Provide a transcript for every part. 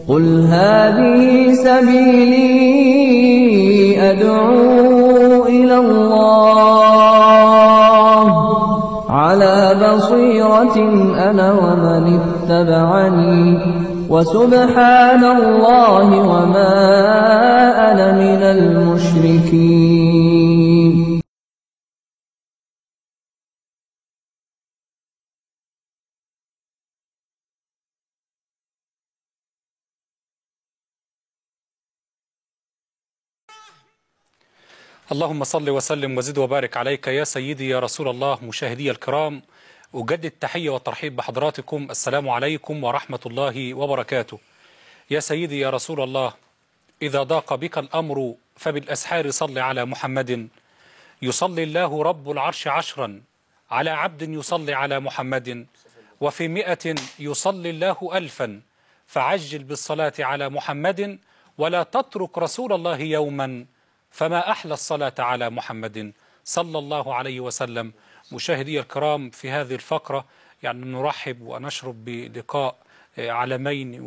قل هذه سبيلي أدعو إلى الله على بصيرة أنا ومن اتبعني وسبحان الله وما أنا من المشركين اللهم صل وسلم وزد وبارك عليك يا سيدي يا رسول الله مشاهدي الكرام أجدد التحية والترحيب بحضراتكم السلام عليكم ورحمة الله وبركاته يا سيدي يا رسول الله إذا ضاق بك الأمر فبالأسحار صل على محمد يصلي الله رب العرش عشرا على عبد يصلي على محمد وفي مئة يصلي الله ألفا فعجل بالصلاة على محمد ولا تترك رسول الله يوما فما أحلى الصلاة على محمد صلى الله عليه وسلم مشاهدي الكرام في هذه الفقرة يعني نرحب ونشرب بلقاء علمين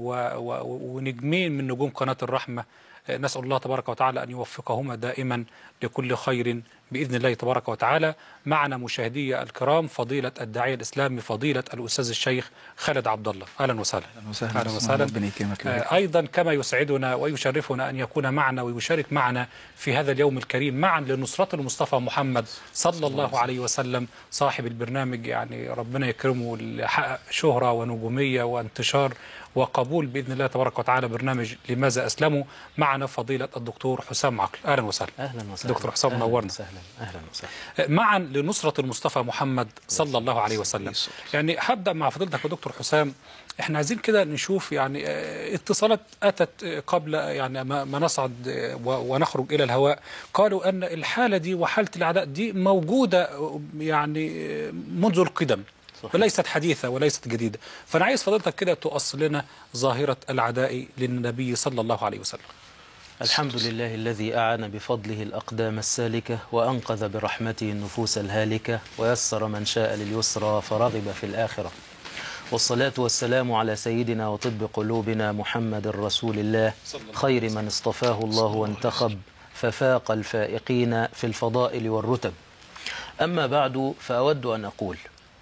ونجمين من نجوم قناة الرحمة نسأل الله تبارك وتعالى أن يوفقهما دائما لكل خير بإذن الله تبارك وتعالى معنا مشاهدي الكرام فضيلة الداعية الإسلامي فضيلة الأستاذ الشيخ خالد عبد الله أهلا وسهلا أهلا وسهلا, أهلا وسهلا. ربنا يكرمك آه، أيضا كما يسعدنا ويشرفنا أن يكون معنا ويشارك معنا في هذا اليوم الكريم معا لنصرة المصطفى محمد صلى الله عليه وسلم صاحب البرنامج يعني ربنا يكرمه اللي حقق شهرة ونجومية وانتشار وقبول بإذن الله تبارك وتعالى برنامج لماذا أسلموا معنا فضيلة الدكتور حسام عقل أهلا وسهلا اهلا وسهلا دكتور حسام أهلاً نورنا. وسهلا اهلا وسهلا معا لنصرة المصطفى محمد صلى الله عليه وسلم يعني هبدأ مع فضيلتك يا دكتور حسام احنا عايزين كده نشوف يعني اه، اتصالات أتت اه، قبل يعني ما ما نصعد اه، و- ونخرج إلى الهواء قالوا أن الحالة دي وحالة العداء دي موجودة اه، يعني اه، منذ القدم صحيح. وليست حديثة وليست جديدة فأنا عايز فضيلتك كده تؤصل لنا ظاهرة العداء للنبي صلى الله عليه وسلم الحمد لله الذي أعان بفضله الأقدام السالكة وأنقذ برحمته النفوس الهالكة ويسر من شاء لليسرى فرغب في الآخرة والصلاة والسلام على سيدنا وطب قلوبنا محمد رسول الله خير من اصطفاه الله وانتخب ففاق الفائقين في الفضائل والرتب أما بعد فأود أن أقول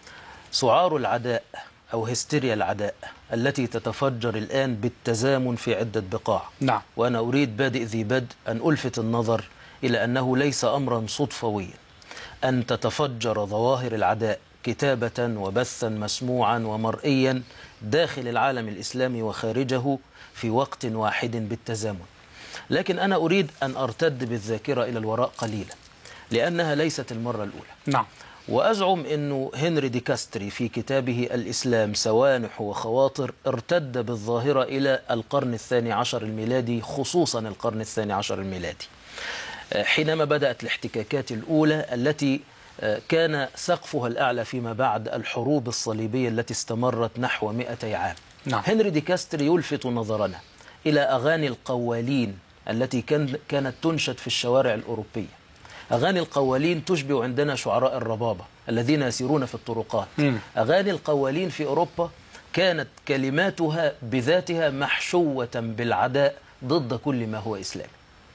سعار العداء أو هستيريا العداء التي تتفجر الآن بالتزامن في عدة بقاع نعم وأنا أريد بادئ ذي بدء أن ألفت النظر إلى أنه ليس أمرا صدفويا أن تتفجر ظواهر العداء كتابة وبثا مسموعا ومرئيا داخل العالم الإسلامي وخارجه في وقت واحد بالتزامن لكن أنا أريد أن أرتد بالذاكرة إلى الوراء قليلا لأنها ليست المرة الأولى نعم وأزعم أنه هنري دي كاستري في كتابه الإسلام سوانح وخواطر ارتد بالظاهرة إلى القرن الثاني عشر الميلادي خصوصا القرن الثاني عشر الميلادي آه، حينما بدأت الاحتكاكات الأولى التي آه، كان سقفها الأعلى فيما بعد الحروب الصليبية التي استمرت نحو 200 عام نعم. هنري دي كاستري يلفت نظرنا إلى أغاني القوالين التي كان كانت تنشد في الشوارع الأوروبية أغاني القوالين تشبه عندنا شعراء الربابة الذين يسيرون في الطرقات مم. أغاني القوالين في أوروبا كانت كلماتها بذاتها محشوة بالعداء ضد كل ما هو إسلامي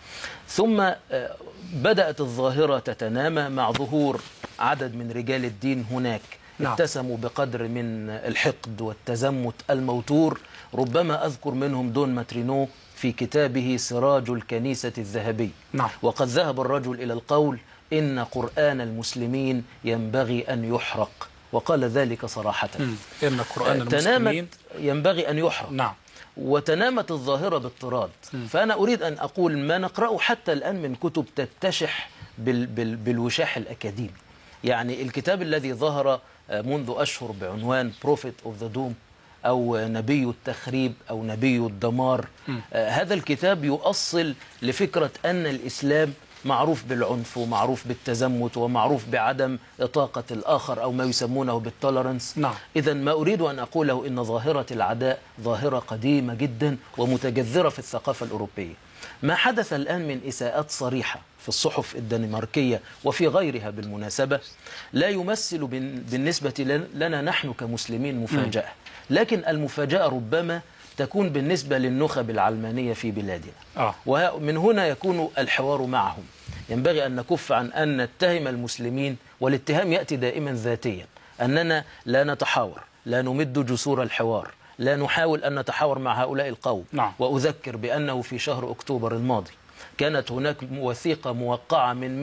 ثم آه، بدأت الظاهرة تتنامى مع ظهور عدد من رجال الدين هناك نعم. اتسموا بقدر من الحقد والتزمت الموتور ربما أذكر منهم دون ماترينو في كتابه سراج الكنيسة الذهبي نعم. وقد ذهب الرجل إلى القول إن قرآن المسلمين ينبغي أن يحرق وقال ذلك صراحة مم. إن قرآن المسلمين تنامت ينبغي أن يحرق نعم وتنامت الظاهرة باضطراد فأنا أريد أن أقول ما نقرأه حتى الآن من كتب تتشح بال بال بالوشاح الأكاديمي يعني الكتاب الذي ظهر آه، منذ أشهر بعنوان Prophet of the Doom أو نبي التخريب أو نبي الدمار آه، هذا الكتاب يؤصل لفكرة أن الإسلام معروف بالعنف ومعروف بالتزمت ومعروف بعدم إطاقة الآخر أو ما يسمونه بالتولرنس نعم. إذا ما أريد أن أقوله إن ظاهرة العداء ظاهرة قديمة جدا ومتجذرة في الثقافة الأوروبية ما حدث الآن من إساءات صريحة في الصحف الدنماركية وفي غيرها بالمناسبة لا يمثل بن- بالنسبة لن- لنا نحن كمسلمين مفاجأة لكن المفاجأة ربما تكون بالنسبة للنخب العلمانية في بلادنا آه. ومن هنا يكون الحوار معهم ينبغي أن نكف عن أن نتهم المسلمين والاتهام يأتي دائما ذاتيا أننا لا نتحاور لا نمد جسور الحوار لا نحاول أن نتحاور مع هؤلاء القوم نعم. وأذكر بأنه في شهر أكتوبر الماضي كانت هناك وثيقة موقعة من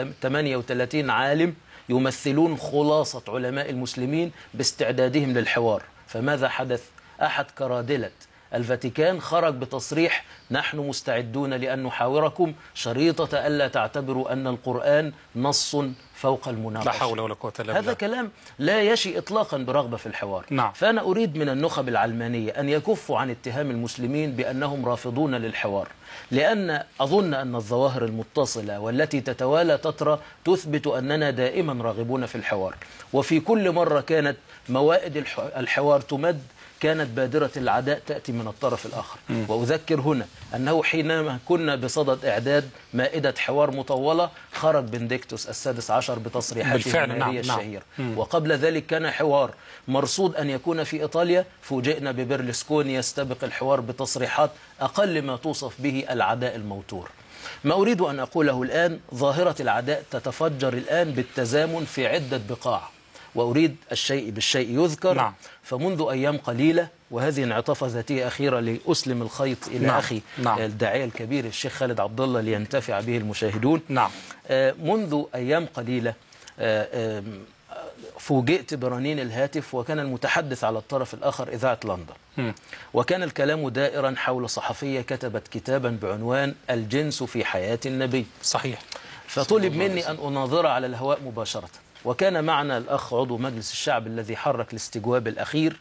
138 عالم يمثلون خلاصة علماء المسلمين باستعدادهم للحوار فماذا حدث؟ أحد كرادلة الفاتيكان خرج بتصريح نحن مستعدون لأن نحاوركم شريطة ألا تعتبروا أن القرآن نص فوق المناقشة لا حول ولا قوة إلا هذا بالله كلام لا يشي إطلاقا برغبة في الحوار نعم. فأنا أريد من النخب العلمانية أن يكفوا عن اتهام المسلمين بأنهم رافضون للحوار لأن أظن أن الظواهر المتصلة والتي تتوالى تترى تثبت أننا دائما راغبون في الحوار وفي كل مرة كانت موائد الح- الحوار تمد كانت بادرة العداء تأتي من الطرف الآخر وأذكر هنا أنه حينما كنا بصدد إعداد مائدة حوار مطولة خرج بنديكتوس السادس عشر بتصريحاته بالفعل، النارية نعم، نعم. الشهيرة وقبل ذلك كان حوار مرصود أن يكون في إيطاليا فوجئنا ببرلسكوني يستبق الحوار بتصريحات أقل ما توصف به العداء الموتور ما أريد أن أقوله الآن ظاهرة العداء تتفجر الآن بالتزامن في عدة بقاع وأريد الشيء بالشيء يذكر نعم. فمنذ أيام قليلة وهذه انعطافة ذاتية أخيرة لأسلم الخيط إلى نعم، أخي نعم. الداعية الكبير الشيخ خالد عبد الله لينتفع به المشاهدون نعم. آه، منذ أيام قليلة آه، آم، آه، فوجئت برنين الهاتف وكان المتحدث على الطرف الآخر إذاعة لندن مم. وكان الكلام دائرا حول صحفية كتبت كتابا بعنوان الجنس في حياة النبي صحيح فطلب مني أن أناظر على الهواء مباشرة وكان معنا الأخ عضو مجلس الشعب الذي حرك الاستجواب الأخير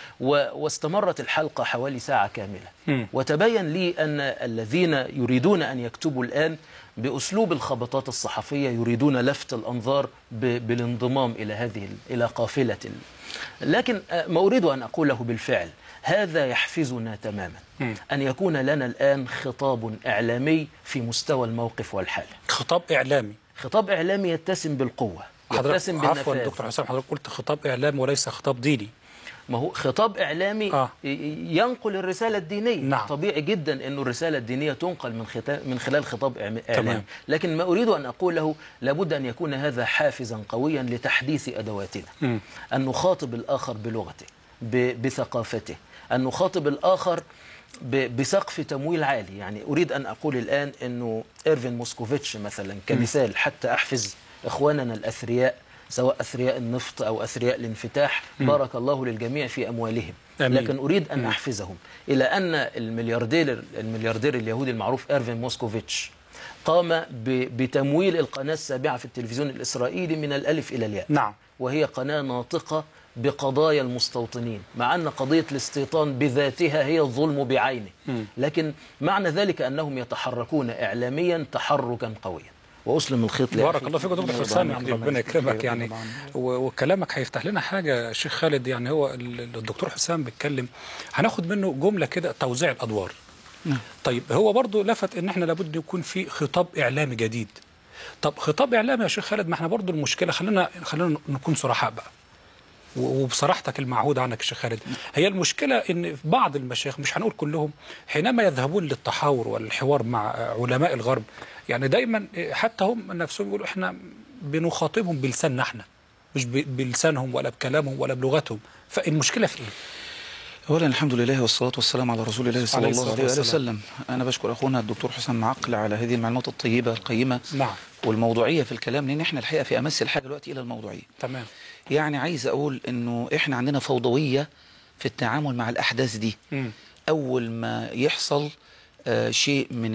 و- واستمرت الحلقة حوالي ساعة كاملة مم. وتبين لي أن الذين يريدون أن يكتبوا الآن بأسلوب الخبطات الصحفية يريدون لفت الأنظار ب- بالانضمام إلى هذه ال- إلى قافلة ال- لكن آه، ما أريد أن أقوله بالفعل هذا يحفزنا تماما مم. أن يكون لنا الآن خطاب إعلامي في مستوى الموقف والحالة خطاب إعلامي خطاب إعلامي يتسم بالقوة حضرتك يتسم عفوا بالنفاذ دكتور حسام حضرتك قلت خطاب إعلامي وليس خطاب ديني ما هو خطاب إعلامي آه. ي- ينقل الرسالة الدينية نعم. طبيعي جدا أن الرسالة الدينية تنقل من, ختا... من خلال خطاب إعم- تمام. إعلامي لكن ما أريد أن أقوله لابد أن يكون هذا حافزا قويا لتحديث أدواتنا مم. أن نخاطب الآخر بلغته ب... بثقافته أن نخاطب الآخر ب... بسقف تمويل عالي يعني أريد أن أقول الآن أنه إيرفين موسكوفيتش مثلا كمثال حتى أحفز إخواننا الأثرياء سواء أثرياء النفط أو أثرياء الانفتاح بارك الله للجميع في أموالهم آمين. لكن أريد أن أحفزهم إلى أن الملياردير الملياردير اليهودي المعروف إيرفين موسكوفيتش قام ب... بتمويل القناة السابعة في التلفزيون الإسرائيلي من الألف إلى الياء نعم. وهي قناة ناطقة بقضايا المستوطنين مع أن قضية الاستيطان بذاتها هي الظلم بعينه لكن معنى ذلك أنهم يتحركون إعلاميا تحركا قويا وأسلم الخيط لأخي. بارك الله فيك يا دكتور حسام يعني ربنا يكرمك يعني و- وكلامك هيفتح لنا حاجه الشيخ خالد يعني هو ال- الدكتور حسام بيتكلم هناخد منه جمله كده توزيع الادوار طيب هو برضو لفت ان احنا لابد يكون في خطاب اعلامي جديد طب خطاب اعلامي يا شيخ خالد ما احنا برضو المشكله خلينا خلينا نكون صرحاء بقى و- وبصراحتك المعهود عنك يا شيخ خالد هي المشكلة ان في بعض المشايخ مش هنقول كلهم حينما يذهبون للتحاور والحوار مع علماء الغرب يعني دايما حتى هم نفسهم يقولوا احنا بنخاطبهم بلساننا احنا مش ب- بلسانهم ولا بكلامهم ولا بلغتهم فالمشكلة في ايه؟ اولا الحمد لله والصلاه والسلام على رسول الله صلى عليه الله الصلاة عليه وآله والسلام. وسلم انا بشكر اخونا الدكتور حسام معقل على هذه المعلومات الطيبه القيمه نعم والموضوعيه في الكلام لان احنا الحقيقه في امس الحاجه دلوقتي الى الموضوعيه تمام يعني عايز اقول انه احنا عندنا فوضويه في التعامل مع الاحداث دي مم. اول ما يحصل آه، شيء من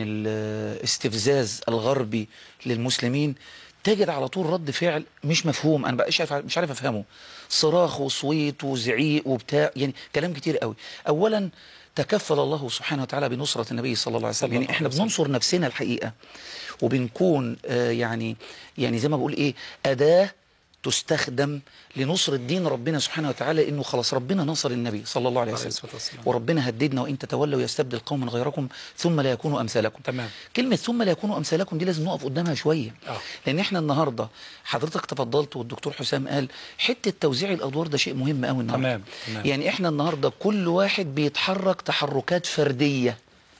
الاستفزاز الغربي للمسلمين تجد على طول رد فعل مش مفهوم انا بقى عارف مش عارف افهمه صراخ وصويت وزعيق وبتاع يعني كلام كتير قوي اولا تكفل الله سبحانه وتعالى بنصرة النبي صلى الله عليه صلى وسلم يعني الله احنا عليه وسلم. بننصر نفسنا الحقيقة وبنكون آه، يعني يعني زي ما بقول ايه أداة تستخدم لنصرة دين ربنا سبحانه وتعالى انه خلاص ربنا نصر النبي صلى الله عليه عليه وسلم الصلاة والسلام. وربنا هددنا وان تتولوا يستبدل قوما غيركم ثم لا يكونوا امثالكم تمام. كلمة ثم لا يكونوا امثالكم دي لازم نقف قدامها شوية آه. لان احنا النهارده حضرتك تفضلت والدكتور حسام قال حتة توزيع الادوار ده شيء مهم قوي النهارده تمام، تمام. يعني احنا النهارده كل واحد بيتحرك تحركات فردية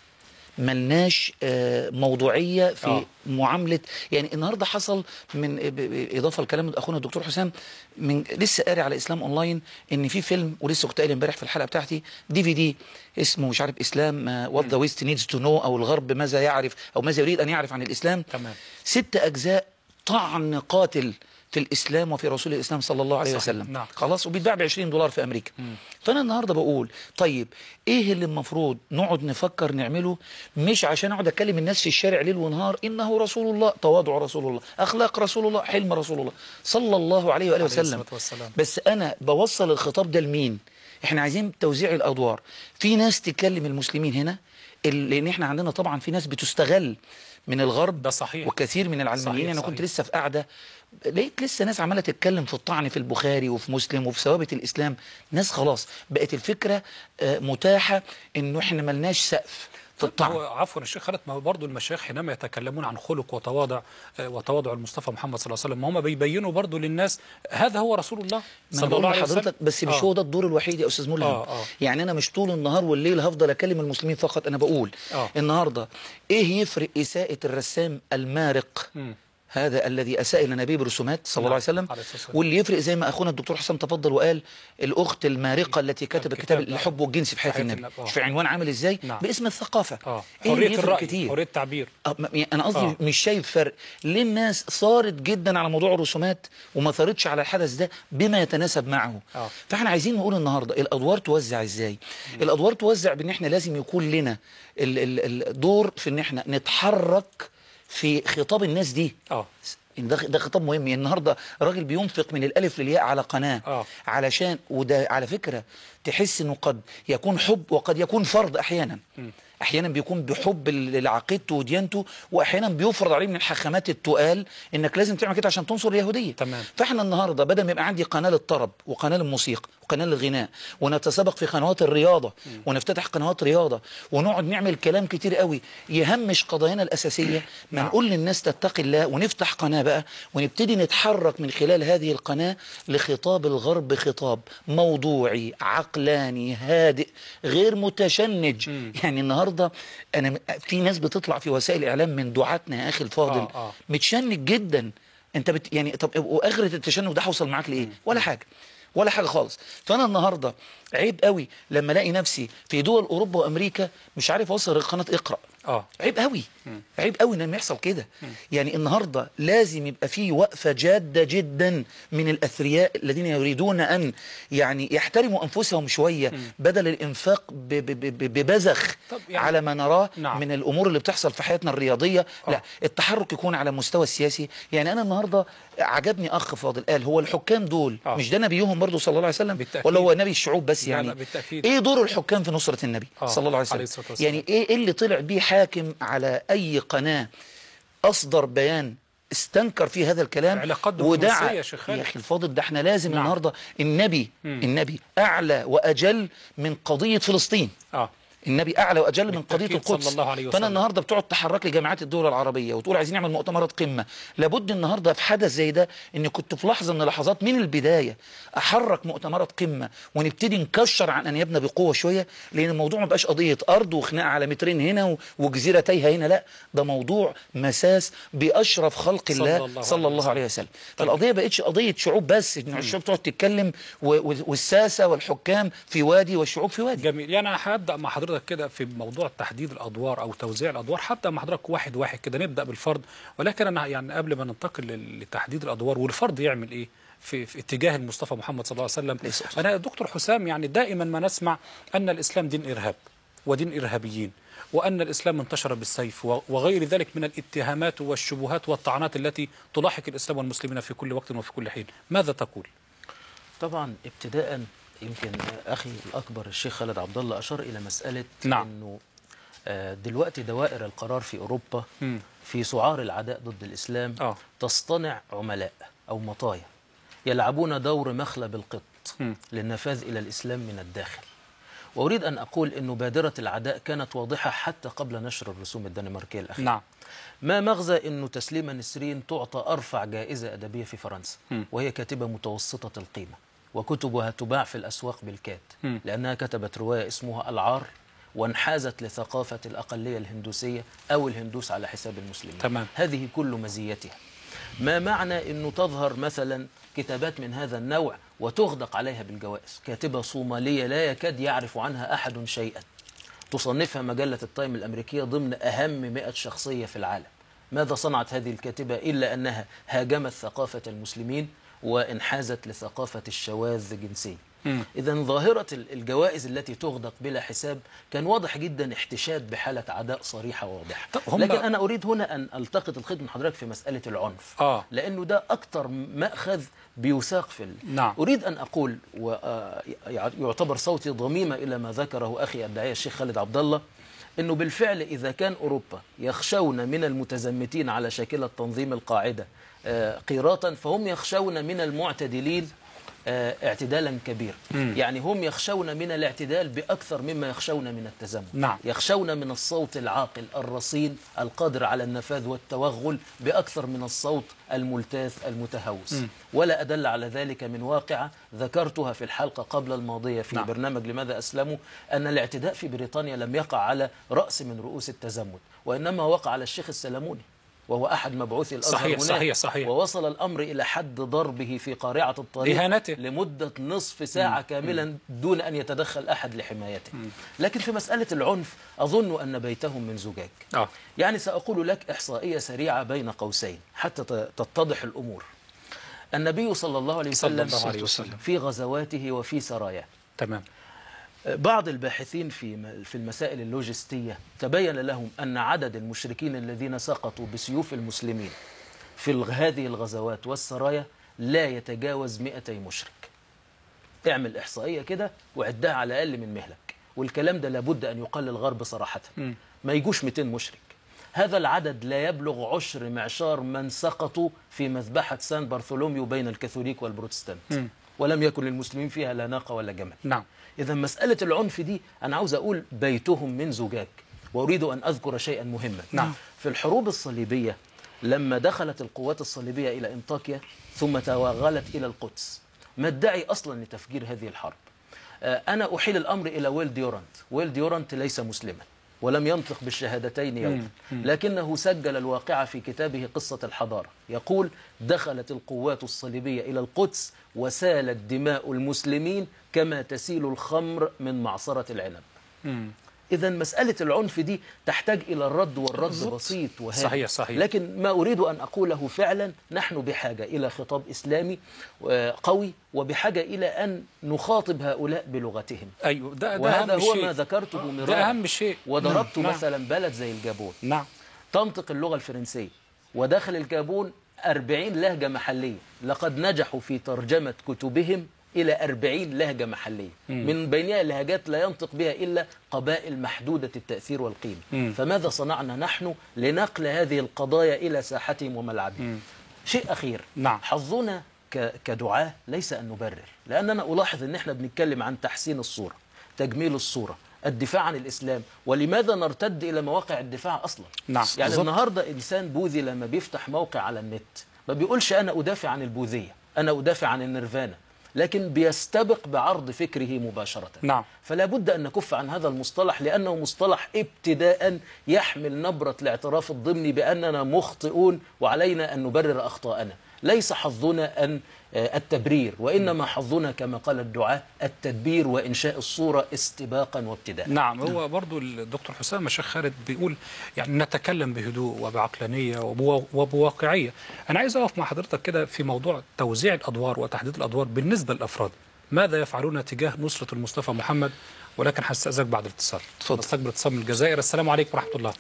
ملناش آه، موضوعية في آه. معاملة يعني النهاردة حصل من ب- ب- إضافة لكلام أخونا الدكتور حسام من لسه قاري على إسلام أونلاين إن في فيلم ولسه كنت قايل امبارح في الحلقة بتاعتي دي في دي اسمه مش عارف إسلام وات ذا ويست نيدز تو نو أو الغرب ماذا يعرف أو ماذا يريد أن يعرف عن الإسلام تمام. ست أجزاء طعن قاتل في الإسلام وفي رسول الإسلام صلى الله عليه صحيح، وسلم نعم. خلاص وبيتباع ب 20 دولار في امريكا فانا النهارده بقول طيب ايه اللي المفروض نقعد نفكر نعمله مش عشان اقعد اكلم الناس في الشارع ليل ونهار انه رسول الله تواضع رسول الله اخلاق رسول الله حلم رسول الله صلى الله عليه واله عليه وسلم الصلاة والسلام. بس انا بوصل الخطاب ده لمين احنا عايزين توزيع الادوار في ناس تكلم المسلمين هنا ال- لان احنا عندنا طبعا في ناس بتستغل من الغرب ده صحيح. وكثير من العلمانيين صحيح، انا كنت صحيح. لسه في قاعده لقيت لسه ناس عماله تتكلم في الطعن في البخاري وفي مسلم وفي ثوابت الاسلام ناس خلاص بقت الفكره آه، متاحه انه احنا ملناش سقف في هو الطعن عفوا الشيخ خالد ما هو برضه المشايخ حينما يتكلمون عن خلق وتواضع آه، وتواضع المصطفى محمد صلى الله عليه وسلم ما هم بيبينوا برضه للناس هذا هو رسول الله ما أنا صلى بقول الله عليه وسلم لحضرتك بس مش آه. هو ده الدور الوحيد يا استاذ ملهم آه، آه. يعني انا مش طول النهار والليل هفضل اكلم المسلمين فقط انا بقول آه. النهارده ايه يفرق اساءه الرسام المارق مم. هذا الذي اساء الى نبي برسومات صلى الله نعم، عليه وسلم عليه الصلاة والسلام. واللي يفرق زي ما اخونا الدكتور حسام تفضل وقال الاخت المارقه التي كتبت الكتاب كتاب ده. الحب والجنس في حياه في حياة النبي النبي، آه. مش في عنوان عامل ازاي نعم. باسم الثقافه اه إيه اللي حريه يفرق الراي كتير حريه التعبير آه، ما- يعني انا قصدي آه. مش شايف فرق ليه الناس صارت جدا على موضوع الرسومات وما ثارتش على الحدث ده بما يتناسب معه آه. فاحنا عايزين نقول النهارده الادوار توزع ازاي الادوار توزع بان احنا لازم يكون لنا ال- ال- الدور في ان احنا نتحرك في خطاب الناس دي اه ده ده خطاب مهم يعني النهارده راجل بينفق من الالف للياء على قناه آه. علشان وده على فكره تحس انه قد يكون حب وقد يكون فرض احيانا احيانا بيكون بحب ل- لعقيدته وديانته واحيانا بيفرض عليه من الحاخامات التقال انك لازم تعمل كده عشان تنصر اليهوديه تمام. فاحنا النهارده بدل ما يبقى عندي قناه للطرب وقناه للموسيقى وقناه للغناء ونتسابق في قنوات الرياضه ونفتتح قنوات رياضه ونقعد نعمل كلام كتير قوي يهمش قضايانا الاساسيه ما نعم. نقول للناس تتقي الله ونفتح قناه بقى ونبتدي نتحرك من خلال هذه القناه لخطاب الغرب خطاب موضوعي عقلاني هادئ غير متشنج يعني النهارده انا م- في ناس بتطلع في وسائل الاعلام من دعاتنا يا اخي الفاضل آه، آه. متشنج جدا انت بت يعني طب واخره التشنج ده هوصل معاك لايه ولا حاجه ولا حاجه خالص فانا النهارده عيب قوي لما الاقي نفسي في دول اوروبا وامريكا مش عارف اوصل قناه اقرا اه عيب قوي عيب قوي لما يحصل كده يعني النهارده لازم يبقى في وقفه جاده جدا من الاثرياء الذين يريدون ان يعني يحترموا انفسهم شويه بدل الانفاق ب- ب- ب- ببذخ طب يعني- على ما نراه نعم. من الامور اللي بتحصل في حياتنا الرياضيه لا التحرك يكون على المستوى السياسي يعني انا النهارده عجبني اخ فاضل قال هو الحكام دول آه. مش ده نبيهم برضه صلى الله عليه وسلم بالتأكيد. ولا هو نبي الشعوب بس لا، يعني لا، بالتأكيد. ايه دور الحكام في نصره النبي آه، صلى الله عليه عليه وسلم الصلاة والسلام. يعني ايه اللي طلع بيه حاكم على اي قناه اصدر بيان استنكر فيه هذا الكلام علاقات دبلوماسية ودعا يا شيخ خالد. يا اخي الفاضل ده احنا لازم نعم. النهارده النبي مم. النبي اعلى واجل من قضيه فلسطين اه النبي اعلى واجل من قضيه بالتأكيد القدس صلى الله عليه وسلم. فانا النهارده بتقعد تحرك لي جامعات الدول العربيه وتقول عايزين نعمل مؤتمرات قمه لابد النهارده في حدث زي ده ان كنت في لحظه من اللحظات من البدايه احرك مؤتمرات قمه ونبتدي نكشر عن انيابنا بقوه شويه لان الموضوع ما بقاش قضيه ارض وخناقه على مترين هنا و- وجزيره تايهه هنا لا ده موضوع مساس باشرف خلق صلى الله الله صلى عليه الله وسلم. عليه وسلم فالقضيه بقتش قضيه شعوب بس ان الشعوب تقعد تتكلم و- و- والساسه والحكام في وادي والشعوب في وادي جميل يعني انا هبدا مع حضرتك كده في موضوع تحديد الادوار او توزيع الادوار هبدا مع حضرتك واحد واحد كده نبدا بالفرد ولكن انا يعني قبل ما ننتقل لل- لتحديد الادوار والفرد يعمل ايه في, في اتجاه المصطفى محمد صلى الله عليه وسلم ليس أصلاً. انا دكتور حسام يعني دائما ما نسمع ان الاسلام دين ارهاب ودين ارهابيين وان الاسلام انتشر بالسيف و- وغير ذلك من الاتهامات والشبهات والطعنات التي تلاحق الاسلام والمسلمين في كل وقت وفي كل حين ماذا تقول طبعا ابتداء يمكن اخي الاكبر الشيخ خالد عبد الله اشار الى مساله نعم. انه آه، دلوقتي دوائر القرار في اوروبا مم. في سعار العداء ضد الاسلام آه. تصطنع عملاء او مطايا يلعبون دور مخلب القط للنفاذ إلى الإسلام من الداخل وأريد أن أقول أن بادرة العداء كانت واضحة حتى قبل نشر الرسوم الدنماركية الأخيرة نعم ما مغزى أنه تسليمة نسرين تعطى أرفع جائزة أدبية في فرنسا وهي كاتبة متوسطة القيمة وكتبها تباع في الأسواق بالكاد لأنها كتبت رواية اسمها العار وانحازت لثقافة الأقلية الهندوسية أو الهندوس على حساب المسلمين تمام. هذه كل مزيتها ما معنى أنه تظهر مثلا كتابات من هذا النوع وتغدق عليها بالجوائز كاتبة صومالية لا يكاد يعرف عنها أحد شيئا تصنفها مجلة التايم الأمريكية ضمن أهم 100 شخصية في العالم ماذا صنعت هذه الكاتبة إلا أنها هاجمت ثقافة المسلمين وانحازت لثقافة الشواذ جنسيا إذا ظاهرة ال- الجوائز التي تغدق بلا حساب كان واضح جدا احتشاد بحالة عداء صريحة واضحة طب هم- لكن أنا أريد هنا أن ألتقط الخيط من حضرتك في مسألة العنف آه. لأنه ده أكتر مأخذ بيساق في ال... نعم. أريد أن أقول ويعتبر صوتي ضميمة إلى ما ذكره أخي الداعية الشيخ خالد عبد الله أنه بالفعل إذا كان أوروبا يخشون من المتزمتين على شاكلة تنظيم القاعدة آه، قيراطا فهم يخشون من المعتدلين آه، اعتدالا كبيرا يعني هم يخشون من الاعتدال بأكثر مما يخشون من التزمت نعم. يخشون من الصوت العاقل الرصين القادر على النفاذ والتوغل بأكثر من الصوت الملتاث المتهوس ولا أدل على ذلك من واقعة ذكرتها في الحلقة قبل الماضية في نعم. نعم. برنامج لماذا أسلموا أن الاعتداء في بريطانيا لم يقع على رأس من رؤوس التزمت وإنما وقع على الشيخ السلموني وهو أحد مبعوثي الأزهر صحيح، هناك صحيح، صحيح. ووصل الأمر إلى حد ضربه في قارعة الطريق إهانته. لمدة نصف ساعة كاملا دون أن يتدخل أحد لحمايته لكن في مسألة العنف أظن أن بيتهم من زجاج آه. يعني سأقول لك إحصائية سريعة بين قوسين حتى ت- تتضح الأمور النبي صلى الله عليه صلى وسلم, الله عليه وسلم. في غزواته وفي سراياه تمام بعض الباحثين في م- في المسائل اللوجستية تبين لهم أن عدد المشركين الذين سقطوا بسيوف المسلمين في الغ- هذه الغزوات والسرايا لا يتجاوز 200 مشرك اعمل إحصائية كده وعدها على أقل من مهلك والكلام ده لابد أن يقال للغرب صراحة ما يجوش 200 مشرك هذا العدد لا يبلغ عشر معشار من سقطوا في مذبحة سان برثولوميو بين الكاثوليك والبروتستانت ولم يكن للمسلمين فيها لا ناقة ولا جمل نعم إذا مسألة العنف دي أنا عاوز أقول بيتهم من زجاج وأريد أن أذكر شيئا مهما نعم. في الحروب الصليبية لما دخلت القوات الصليبية إلى إنطاكيا ثم توغلت إلى القدس ما ادعي أصلا لتفجير هذه الحرب آه، أنا أحيل الأمر إلى ويل ديورانت ويل ديورانت ليس مسلما ولم ينطق بالشهادتين يوما لكنه سجل الواقعة في كتابه قصة الحضارة يقول دخلت القوات الصليبية إلى القدس وسالت دماء المسلمين كما تسيل الخمر من معصرة العنب إذا مسألة العنف دي تحتاج إلى الرد والرد بالضبط. بسيط وهادئ صحيح، صحيح. لكن ما أريد أن أقوله فعلا نحن بحاجة إلى خطاب إسلامي آه، قوي وبحاجة إلى أن نخاطب هؤلاء بلغتهم أيوه ده, ده وهذا أهم هو شيء ما ذكرته مرارا ده أهم شيء وضربت نعم. مثلا بلد زي الجابون نعم تنطق اللغة الفرنسية وداخل الجابون أربعين لهجة محلية لقد نجحوا في ترجمة كتبهم إلى أربعين لهجة محلية من بينها لهجات لا ينطق بها إلا قبائل محدودة التأثير والقيمة فماذا صنعنا نحن لنقل هذه القضايا إلى ساحتهم وملعبهم شيء أخير نعم. حظنا ك- كدعاة ليس أن نبرر لأننا ألاحظ أن احنا بنتكلم عن تحسين الصورة تجميل الصورة الدفاع عن الإسلام ولماذا نرتد إلى مواقع الدفاع أصلا نعم، يعني بالظبط. النهاردة إنسان بوذي لما بيفتح موقع على النت ما بيقولش أنا أدافع عن البوذية أنا أدافع عن النيرفانا لكن بيستبق بعرض فكره مباشرة نعم. فلا بد أن نكف عن هذا المصطلح لأنه مصطلح ابتداء يحمل نبرة الاعتراف الضمني بأننا مخطئون وعلينا أن نبرر أخطاءنا ليس حظنا أن آه، التبرير وإنما حظنا كما قال الدعاء التدبير وإنشاء الصورة استباقا وابتداء نعم هو برضو الدكتور حسام الشيخ خالد بيقول يعني نتكلم بهدوء وبعقلانية وبوا- وبواقعية أنا عايز أقف مع حضرتك كده في موضوع توزيع الأدوار وتحديد الأدوار بالنسبة للأفراد ماذا يفعلون تجاه نصرة المصطفى محمد ولكن هستأذنك بعد الاتصال اتفضل. نستقبل اتصال من الجزائر السلام عليكم ورحمة الله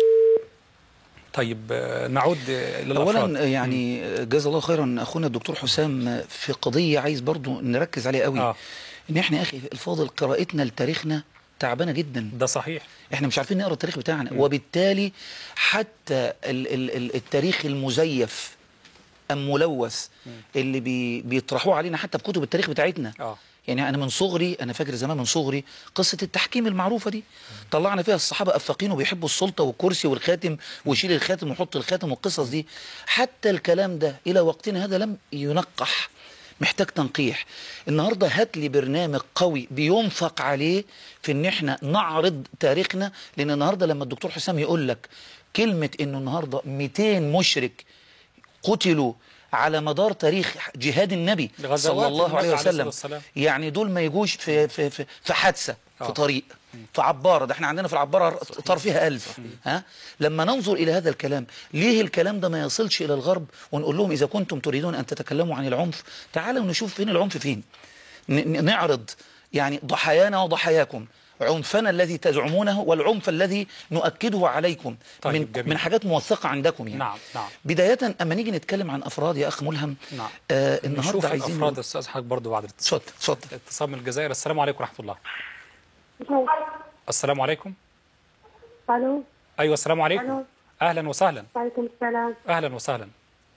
طيب آه، نعود آه، للأفراد اولا يعني جزا الله خيرا اخونا الدكتور حسام في قضيه عايز برضو نركز عليها قوي آه. ان احنا يا اخي الفاضل قراءتنا لتاريخنا تعبانه جدا ده صحيح احنا مش عارفين نقرا التاريخ بتاعنا وبالتالي حتى ال ال ال التاريخ المزيف ام ملوث اللي بي بيطرحوه علينا حتى في كتب التاريخ بتاعتنا اه يعني انا من صغري انا فاكر زمان من صغري قصه التحكيم المعروفه دي طلعنا فيها الصحابه افاقين وبيحبوا السلطه والكرسي والخاتم ويشيل الخاتم ويحط الخاتم والقصص دي حتى الكلام ده الى وقتنا هذا لم ينقح محتاج تنقيح النهارده هات لي برنامج قوي بينفق عليه في ان احنا نعرض تاريخنا لان النهارده لما الدكتور حسام يقول لك كلمه انه النهارده 200 مشرك قتلوا على مدار تاريخ جهاد النبي غزوات صلى الله النبي عليه عليه الصلاة وسلم والسلام. يعني دول ما يجوش في في في, في حادثه آه. في طريق في عباره ده احنا عندنا في العباره طار فيها ألف ها لما ننظر الى هذا الكلام ليه الكلام ده ما يصلش الى الغرب ونقول لهم اذا كنتم تريدون ان تتكلموا عن العنف تعالوا نشوف فين العنف فين ن- ن- نعرض يعني ضحايانا وضحاياكم عنفنا الذي تزعمونه والعنف الذي نؤكده عليكم طيب، من جميل. من حاجات موثقه عندكم يعني نعم نعم بدايه اما نيجي نتكلم عن افراد يا اخ ملهم نعم آه نشوف النهارده عايزين الافراد نقول- استاذ حضرتك برضه بعد الاتصال اتفضل اتفضل اتصال من الجزائر السلام عليكم ورحمه الله السلام عليكم الو ايوه السلام عليكم الو اهلا وسهلا وعليكم السلام اهلا وسهلا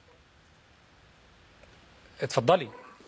اتفضلي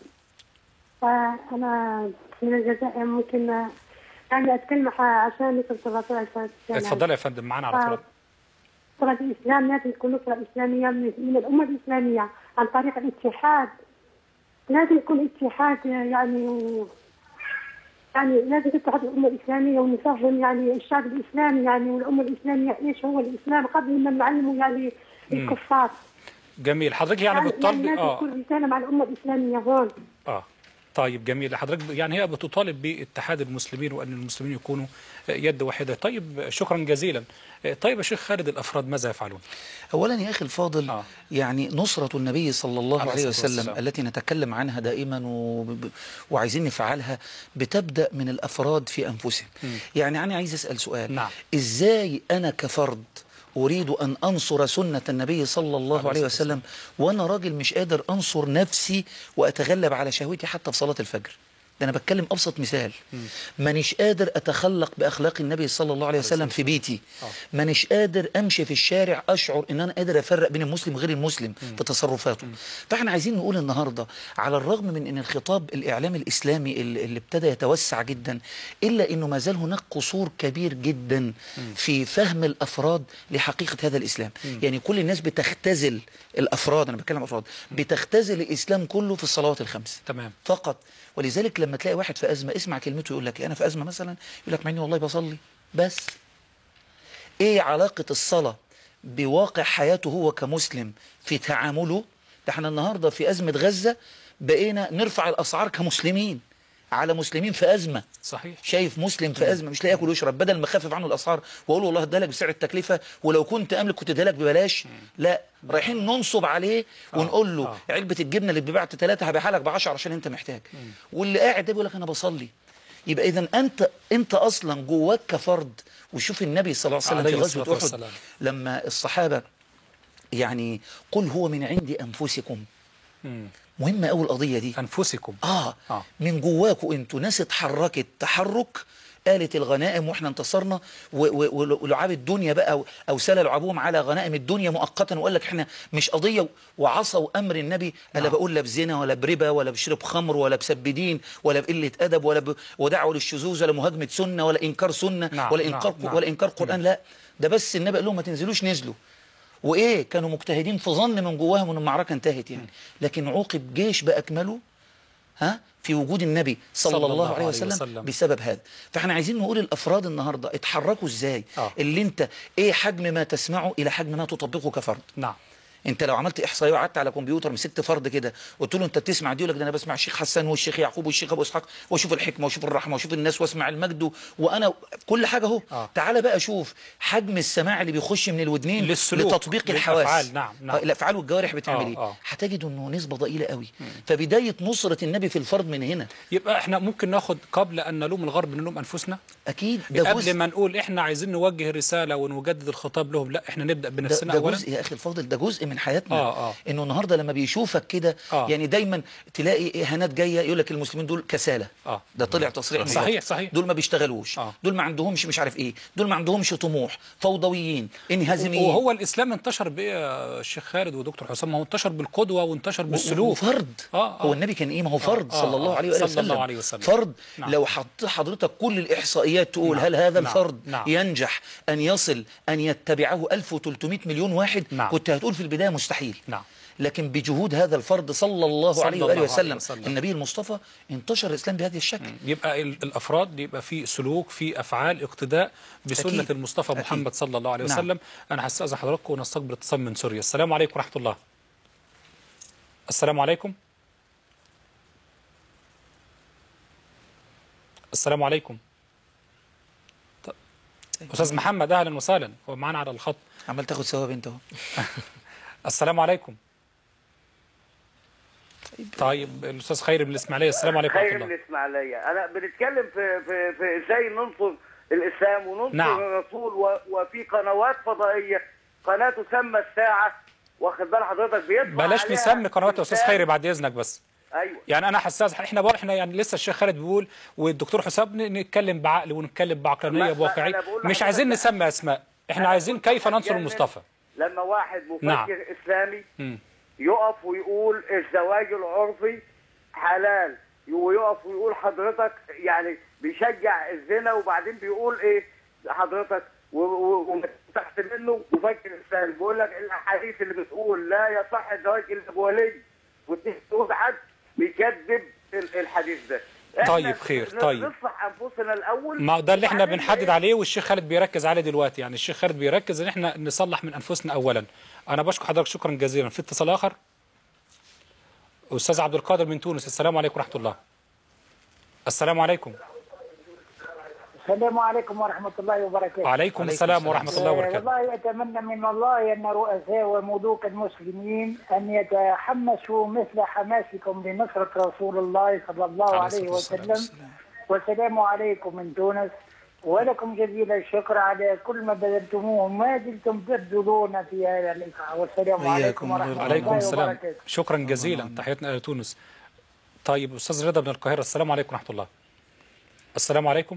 آه، انا من الجزائر ممكن آه، يعني اتكلم ح- عشان نصرة الرسول عليه الصلاه والسلام اتفضلي يا فندم معانا على طول نصرة الاسلام لازم تكون نصرة اسلاميه من, من الامه الاسلاميه عن طريق الاتحاد لازم يكون اتحاد آه، يعني و- يعني لازم تتحد الامه الاسلاميه ونفهم يعني الشعب الاسلامي يعني والامه الاسلاميه ايش هو الاسلام قبل ما نعلمه يعني الكفار جميل حضرتك يعني يعني بتطالبي لازم اه يكون رساله مع الامه الاسلاميه هون اه طيب جميل حضرتك يعني هي بتطالب باتحاد المسلمين وان المسلمين يكونوا يد واحده طيب شكرا جزيلا طيب يا شيخ خالد الافراد ماذا يفعلون اولا يا اخي الفاضل آه. يعني نصرة النبي صلى الله عليه عليه الصلاة وسلم والسلام. التي نتكلم عنها دائما وب- وعايزين نفعلها بتبدأ من الافراد في انفسهم يعني انا عايز اسال سؤال نعم. ازاي انا كفرد اريد ان انصر سنة النبي صلى الله عليه عليه الصلاة وسلم وانا راجل مش قادر انصر نفسي واتغلب على شهوتي حتى في صلاة الفجر ده انا بتكلم ابسط مثال مانيش قادر اتخلق باخلاق النبي صلى الله عليه وسلم في بيتي آه. مانيش قادر امشي في الشارع اشعر ان انا قادر افرق بين المسلم وغير المسلم في تصرفاته فاحنا عايزين نقول النهارده على الرغم من ان الخطاب الاعلامي الاسلامي اللي اللي ابتدى يتوسع جدا الا انه ما زال هناك قصور كبير جدا في فهم الافراد لحقيقه هذا الاسلام يعني كل الناس بتختزل الافراد انا بتكلم افراد بتختزل الاسلام كله في الصلوات الخمس تمام فقط ولذلك لما تلاقي واحد في أزمة اسمع كلمته يقول لك إيه، أنا في أزمة مثلا يقول لك مع إني والله بصلي بس إيه علاقة الصلاة بواقع حياته هو كمسلم في تعامله ده احنا النهاردة في أزمة غزة بقينا نرفع الأسعار كمسلمين على مسلمين في أزمة صحيح شايف مسلم في ازمه مش لاقي ياكل ويشرب بدل ما اخفف عنه الاسعار واقول له والله اديها لك بسعر التكلفه ولو كنت املك كنت اديها لك ببلاش لا رايحين ننصب عليه ونقول له آه. علبه الجبنه اللي بتباعت ثلاثه هبيعها لك ب 10 عشان انت محتاج واللي قاعد ده بيقول لك انا بصلي يبقى اذا انت انت اصلا جواك كفرد وشوف النبي صلى الله عليه وسلم عليه في غزوه الصلاة احد والسلام. لما الصحابه يعني قل هو من عند انفسكم مم. مهمه قوي القضيه دي انفسكم آه, آه. من جواكوا انتوا ناس اتحركت تحرك قالت الغنائم واحنا انتصرنا و- و- ولعاب الدنيا بقى او- او سال لعبهم على غنائم الدنيا مؤقتا وقال لك احنا مش قضيه وعصوا امر النبي الا بقول لا بزنا ولا بربا ولا بشرب خمر ولا بسب دين ولا بقله ادب ولا ب... ودعوه للشذوذ ولا مهاجمه سنه ولا انكار سنه نعم، ولا انكار نعم، نعم. ولا انكار قران لا ده بس النبي قال لهم ما تنزلوش نزلوا وايه كانوا مجتهدين في ظن من جواهم ان المعركه انتهت يعني لكن عوقب جيش باكمله ها في وجود النبي صلى, صلى الله, الله عليه عليه وسلم, وسلم. بسبب هذا فاحنا عايزين نقول الافراد النهارده اتحركوا ازاي آه. اللي انت ايه حجم ما تسمعه الى حجم ما تطبقه كفرد نعم انت لو عملت احصائيه وقعدت على كمبيوتر مسكت فرد كده قلت له انت بتسمع دي يقول لك ده انا بسمع الشيخ حسان والشيخ يعقوب والشيخ ابو اسحاق واشوف الحكمه واشوف الرحمه واشوف الناس واسمع المجد وانا كل حاجه اهو آه. تعالى بقى شوف حجم السماع اللي بيخش من الودنين للسلوك، لتطبيق الحواس للأفعال، نعم، نعم. آه، الافعال والجوارح بتعمل آه، ايه آه. هتجد انه نسبه ضئيله قوي فبدايه نصره النبي في الفرد من هنا يبقى احنا ممكن ناخد قبل ان نلوم الغرب نلوم انفسنا اكيد ده قبل جزء ما نقول احنا عايزين نوجه الرساله ونجدد الخطاب لهم لا احنا نبدا ده, بنفسنا ده اولا جزء يا اخي الفاضل ده جزء من من حياتنا آه، آه. انه النهارده لما بيشوفك كده آه. يعني دايما تلاقي اهانات جايه يقول لك المسلمين دول كسالى آه. ده طلع تصريح من صحيح، فترة. صحيح. دول ما بيشتغلوش آه. دول ما عندهمش مش عارف ايه دول ما عندهمش طموح فوضويين انهزاميين وهو الاسلام انتشر بايه يا الشيخ خالد ودكتور حسام ما هو انتشر بالقدوه وانتشر بالسلوك وفرض آه، آه. هو النبي كان ايه ما هو فرض آه، صلى الله آه، عليه وآله صلى الله وسلم عليه وسلم. فرض نعم. لو حط حضرتك كل الاحصائيات تقول نعم، هل هذا نعم، الفرض نعم. ينجح ان يصل ان يتبعه 1300 مليون واحد نعم. كنت هتقول في البدايه مستحيل نعم. لكن بجهود هذا الفرد صلى الله صلى عليه الله واله عليه وسلم وسلم. النبي المصطفى انتشر الاسلام بهذا الشكل يبقى ال- الافراد يبقى في سلوك في افعال اقتداء بسنه أكيد. المصطفى أكيد. محمد صلى الله عليه نعم. وسلم انا هستاذن حضراتكم ونستقبل اتصال من سوريا السلام عليكم ورحمه الله السلام عليكم السلام عليكم طب. استاذ محمد اهلا وسهلا هو معانا على الخط عمال تاخد ثواب انت اهو السلام عليكم طيب الاستاذ خيري من الاسماعيليه السلام عليكم ورحمه خير الله الإسماعيلية أنا بنتكلم في في في إزاي ننصر الإسلام وننصر نعم. الرسول و- وفي قنوات فضائية قناة تسمى الساعة واخد بال حضرتك بيطلع بلاش عليها نسمي قنوات يا استاذ إنسان- خيري بعد اذنك بس أيوه يعني انا حساس احنا بقى احنا يعني لسه الشيخ خالد بيقول والدكتور حسام ن- نتكلم بعقل ونتكلم ما- بعقلانيه ما بواقعيه أنا بقول مش لحضرتك عايزين لا. نسمي اسماء احنا عايزين كيف ننصر هتجنن المصطفى لما واحد مفكر نعم. إسلامي مم. يقف ويقول الزواج العرفي حلال ويقف ويقول حضرتك يعني بيشجع الزنا وبعدين بيقول ايه حضرتك و- و- وتحت منه مفكر اسلامي بيقول لك الاحاديث اللي بتقول لا يصح الزواج الا بولي وتيجي تقول حد بيكذب ال- الحديث ده إحنا طيب، خير، ن- طيب. نصلح انفسنا الاول ما ده اللي احنا وبعدين بنحدد إيه؟ عليه والشيخ خالد بيركز عليه دلوقتي يعني الشيخ خالد بيركز ان احنا نصلح من انفسنا اولا انا بشكر حضرتك شكرا جزيلا في اتصال اخر استاذ عبد القادر من تونس السلام عليكم ورحمه الله السلام عليكم السلام عليكم ورحمة الله وبركاته وعليكم السلام ورحمه الله آه، وبركاته والله أتمنى من الله أن رؤساء وملوك المسلمين أن يتحمسوا مثل حماسكم لنصرة رسول الله صلى الله عليه عليه الصلاة والسلام. وسلم والسلام عليكم من تونس ولكم جزيل الشكر على كل ما بذلتموه ما زلتم تبذلون في هذا الإسعاف والسلام وإياكم عليكم ورحمة الله عليكم الله السلام وبركاته شكرا جزيلا تحياتنا الى تونس طيب استاذ رضا من القاهره السلام عليكم ورحمه الله السلام عليكم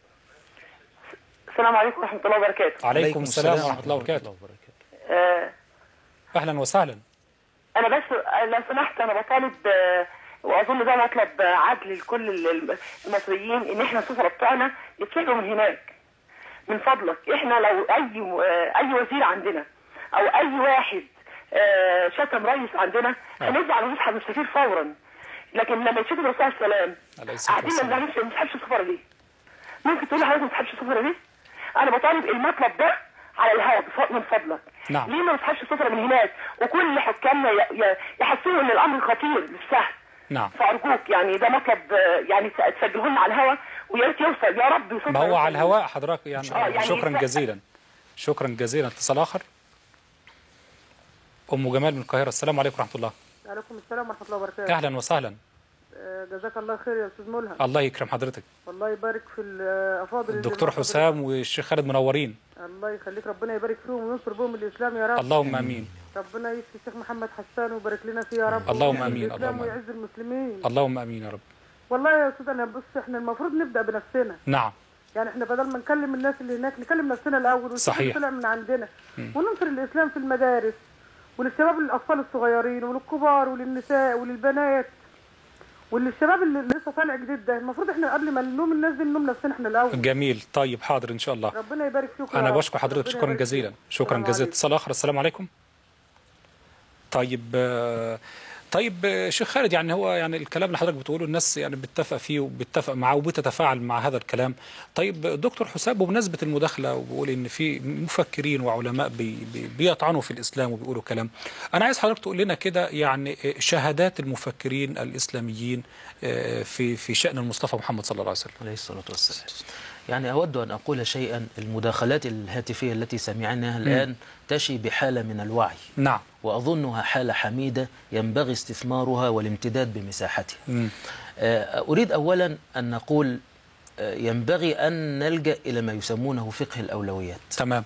السلام عليكم ورحمة الله وبركاته عليكم السلام ورحمه الله وبركاته آه اهلا وسهلا أنا بس آه، لو سمحت أنا بطالب آه، وأظن ده مطلب آه، عدل لكل ال- المصريين إن إحنا السفراء بتوعنا يتسجلوا من هناك من فضلك إحنا لو أي آه، أي وزير عندنا أو أي واحد آه، شتم رئيس عندنا هنرجع نسحب السفير فورا لكن لما يشوف الرسول عليه السلام عليه الصلاة قاعدين ما والسلام. بنعملش ما نسحبش السفراء ليه؟ ممكن تقول لحضرتك ما تسحبش السفراء ليه؟ أنا بطالب المطلب ده على الهواء بف- من فضلك نعم. ليه ما نسحبش السفراء من هناك وكل حكامنا ي- ي- يحسوا ان الامر خطير مش سهل نعم فارجوك يعني ده مطلب آه، يعني ت- تسجله لنا على الهواء ويا ريت يوصل يا رب يوصل ما هو على الهواء حضرتك يعني, آه، يعني شكرا ف- جزيلا شكرا جزيلا اتصال اخر ام جمال من القاهره السلام عليكم ورحمه الله عليكم السلام ورحمة الله وبركاته اهلا وسهلا آه، جزاك الله خير يا أستاذ ملهم الله يكرم حضرتك الله يبارك في الأفاضل اللي الدكتور مع حسام والشيخ خالد منورين حضرتك. الله يخليك ربنا يبارك فيهم وينصر بهم الإسلام يا رب اللهم امين ربنا يشفي الشيخ محمد حسان ويبارك لنا فيه يا رب اللهم ويعز آمين، الإسلام اللهم آمين. ويعز المسلمين اللهم امين يا رب والله يا أستاذ أنا بص إحنا المفروض نبدأ بنفسنا نعم يعني إحنا بدل ما نكلم الناس اللي هناك نكلم نفسنا الأول ونشوف صحيح. اللي طلع من عندنا وننصر الإسلام في المدارس وللشباب الأطفال الصغيرين وللكبار وللنساء وللبنات وللشباب اللي اللي لسه طالع جديد ده المفروض احنا قبل ما نلوم الناس دي نلوم نفسنا احنا الاول جميل طيب حاضر ان شاء الله ربنا يبارك فيكم يا انا رب. بشكر حضرتك ربنا شكرا يبارك جزيلا فيكم. شكرا السلام جزيلا عليكم. اتصال اخر السلام عليكم طيب آه، طيب آه، شيخ خالد يعني هو يعني الكلام اللي حضرتك بتقوله الناس يعني بتتفق فيه وبتتفق معاه وبتتفاعل مع هذا الكلام طيب دكتور حسام بمناسبة المداخلة وبقول ان في مفكرين وعلماء بي بي بيطعنوا في الاسلام وبيقولوا كلام انا عايز حضرتك تقول لنا كده يعني آه، شهادات المفكرين الاسلاميين آه، في في شأن المصطفى محمد صلى الله عليه وسلم عليه الصلاة والسلام يعني أود أن أقول شيئا المداخلات الهاتفية التي سمعناها الآن تشي بحالة من الوعي نعم وأظنها حالة حميدة ينبغي استثمارها والامتداد بمساحتها مم. آه، أريد أولا أن نقول آه، ينبغي أن نلجأ إلى ما يسمونه فقه الأولويات تمام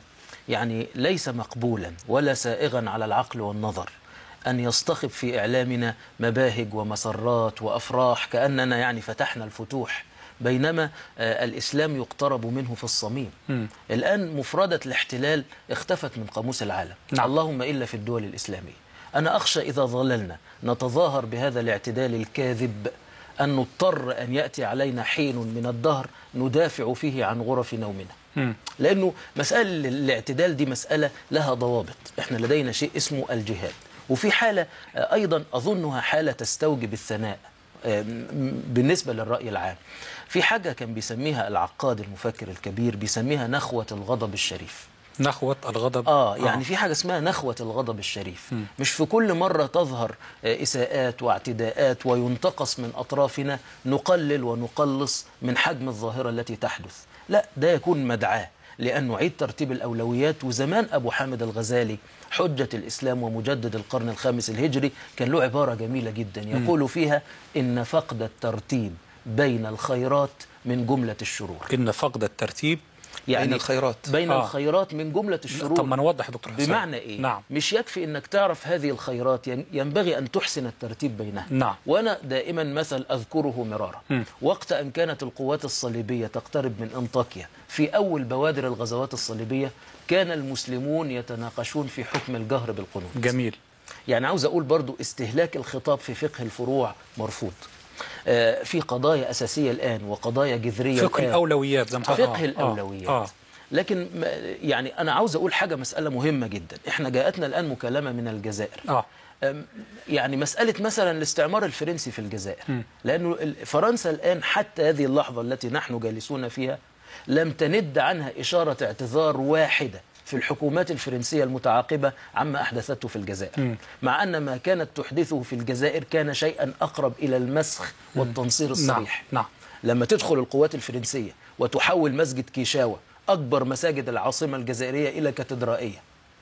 يعني ليس مقبولا ولا سائغا على العقل والنظر أن يصطخب في إعلامنا مباهج ومسرات وأفراح كأننا يعني فتحنا الفتوح بينما آه، الإسلام يقترب منه في الصميم مم. الآن مفردة الاحتلال اختفت من قاموس العالم نعم. اللهم إلا في الدول الإسلامية أنا أخشى إذا ظللنا نتظاهر بهذا الاعتدال الكاذب أن نضطر أن يأتي علينا حين من الدهر ندافع فيه عن غرف نومنا مم. لأنه مسألة الاعتدال دي مسألة لها ضوابط احنا لدينا شيء اسمه الجهاد وفي حالة آه، أيضا أظنها حالة تستوجب الثناء آه، م- بالنسبة للرأي العام في حاجة كان بيسميها العقاد المفكر الكبير بيسميها نخوة الغضب الشريف نخوة الغضب اه يعني في حاجه اسمها نخوه الغضب الشريف مم. مش في كل مره تظهر آه، اساءات واعتداءات وينتقص من اطرافنا نقلل ونقلص من حجم الظاهره التي تحدث لا ده يكون مدعاه لأن نعيد ترتيب الأولويات وزمان أبو حامد الغزالي حجة الإسلام ومجدد القرن الخامس الهجري كان له عبارة جميلة جدا يقول فيها إن فقد الترتيب بين الخيرات من جملة الشرور إن فقد الترتيب يعني بين الخيرات بين آه. الخيرات من جملة الشرور طب ما نوضح يا دكتور حسام بمعنى ايه نعم مش يكفي انك تعرف هذه الخيرات ين- ينبغي ان تحسن الترتيب بينها نعم. وانا دائما مثل اذكره مرارا مم. وقت ان كانت القوات الصليبيه تقترب من انطاكيا في اول بوادر الغزوات الصليبيه كان المسلمون يتناقشون في حكم الجهر بالقنوت جميل يعني عاوز اقول برضو استهلاك الخطاب في فقه الفروع مرفوض آه، في قضايا اساسيه الان وقضايا جذريه فقه الآن. الأولويات زي ما حضرتك- فقه آه، الأولويات آه. لكن ما- يعني أنا عاوز أقول حاجة مسألة مهمة جدا إحنا جاءتنا الآن مكالمة من الجزائر آه. أم، يعني مسألة مثلا الاستعمار الفرنسي في الجزائر م. لأنه ال- فرنسا الآن حتى هذه اللحظة التي نحن جالسون فيها لم تند عنها إشارة اعتذار واحدة في الحكومات الفرنسية المتعاقبة عما أحدثته في الجزائر م. مع أن ما كانت تحدثه في الجزائر كان شيئا أقرب إلى المسخ والتنصير نعم الصريح نعم لما تدخل القوات الفرنسية وتحول مسجد كيشاوة أكبر مساجد العاصمة الجزائرية إلى كاتدرائية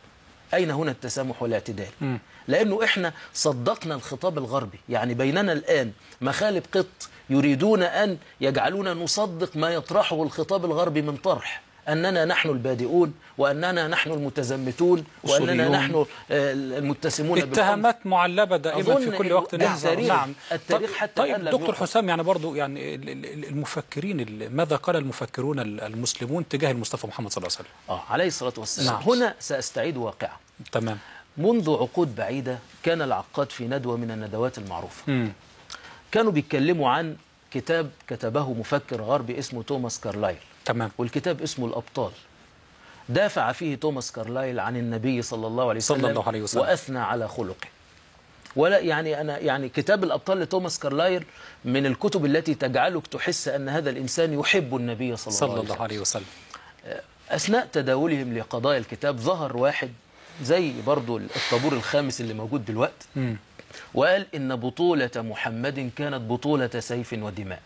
أين هنا التسامح والاعتدال مم. لأنه إحنا صدقنا الخطاب الغربي يعني بيننا الآن مخالب قط يريدون أن يجعلونا نصدق ما يطرحه الخطاب الغربي من طرح أننا نحن البادئون وأننا نحن المتزمتون وأننا أصوليون. نحن آه، المتسمون بالعنف. اتهامات معلبة دائما أظن في كل إنه وقت ده نعم التاريخ- نعم التاريخ طيب- حتى طيب الآن لم دكتور يوقف. حسام يعني برضو يعني ال- ال- المفكرين ال- ماذا قال المفكرون ال- المسلمون تجاه المصطفى محمد صلى الله عليه وسلم آه عليه الصلاة والسلام نعم. هنا سأستعيد واقعا تمام منذ عقود بعيدة كان العقاد في ندوة من الندوات المعروفة مم. كانوا بيتكلموا عن كتاب كتبه مفكر غربي اسمه توماس كارلايل تمام والكتاب اسمه الأبطال دافع فيه توماس كارلايل عن النبي صلى الله عليه وسلم, صلى الله عليه وسلم. وأثنى على خلقه ولا يعني أنا يعني كتاب الأبطال لتوماس كارلايل من الكتب التي تجعلك تحس أن هذا الإنسان يحب النبي صلى, صلى الله عليه الله وسلم عليه وسلم أثناء تداولهم لقضايا الكتاب ظهر واحد زي برضو الطابور الخامس اللي موجود دلوقتي مم. وقال إن بطولة محمد كانت بطولة سيف ودماء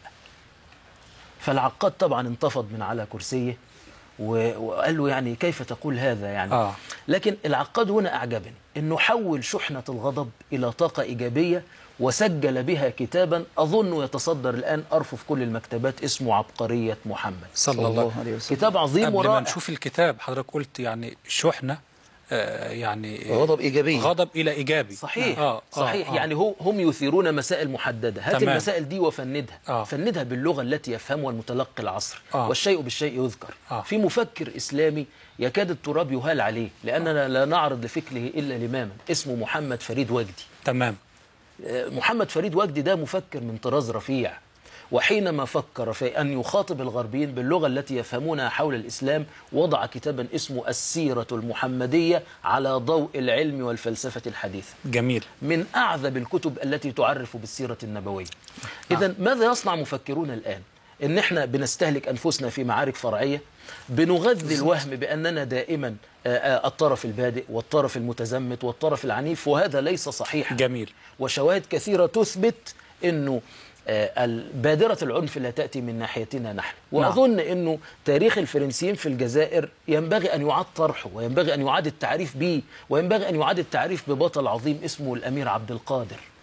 فالعقاد طبعا انتفض من على كرسيه و- وقال له يعني كيف تقول هذا يعني آه. لكن العقاد هنا أعجبني أنه حول شحنة الغضب إلى طاقة إيجابية وسجل بها كتابا أظن يتصدر الآن أرفف كل المكتبات اسمه عبقرية محمد صلى الله عليه وسلم كتاب عظيم قبل ما ورائع نشوف الكتاب حضرتك قلت يعني شحنة آه يعني غضب إيجابي غضب إلى إيجابي صحيح آه صحيح آه آه. يعني هو هم يثيرون مسائل محدده هات تمام. المسائل دي وفندها آه. فندها باللغه التي يفهمها المتلقي العصر آه. والشيء بالشيء يذكر آه. في مفكر اسلامي يكاد التراب يهال عليه لاننا لا نعرض لفكره الا لماما اسمه محمد فريد وجدي تمام آه، محمد فريد وجدي ده مفكر من طراز رفيع وحينما فكر في أن يخاطب الغربيين باللغة التي يفهمونها حول الإسلام وضع كتابا اسمه السيرة المحمدية على ضوء العلم والفلسفة الحديثة جميل من أعذب الكتب التي تعرف بالسيرة النبوية إذا ماذا يصنع مفكرون الآن؟ إن إحنا بنستهلك أنفسنا في معارك فرعية بنغذي الوهم بأننا دائما آه، آه، الطرف البادئ والطرف المتزمت والطرف العنيف وهذا ليس صحيحا جميل وشواهد كثيرة تثبت أنه آه، ال- بادرة العنف لا تأتي من ناحيتنا نحن وأظن أنه تاريخ الفرنسيين في الجزائر ينبغي أن يعاد طرحه وينبغي أن يعاد التعريف به وينبغي أن يعاد التعريف ببطل عظيم اسمه الأمير عبد القادر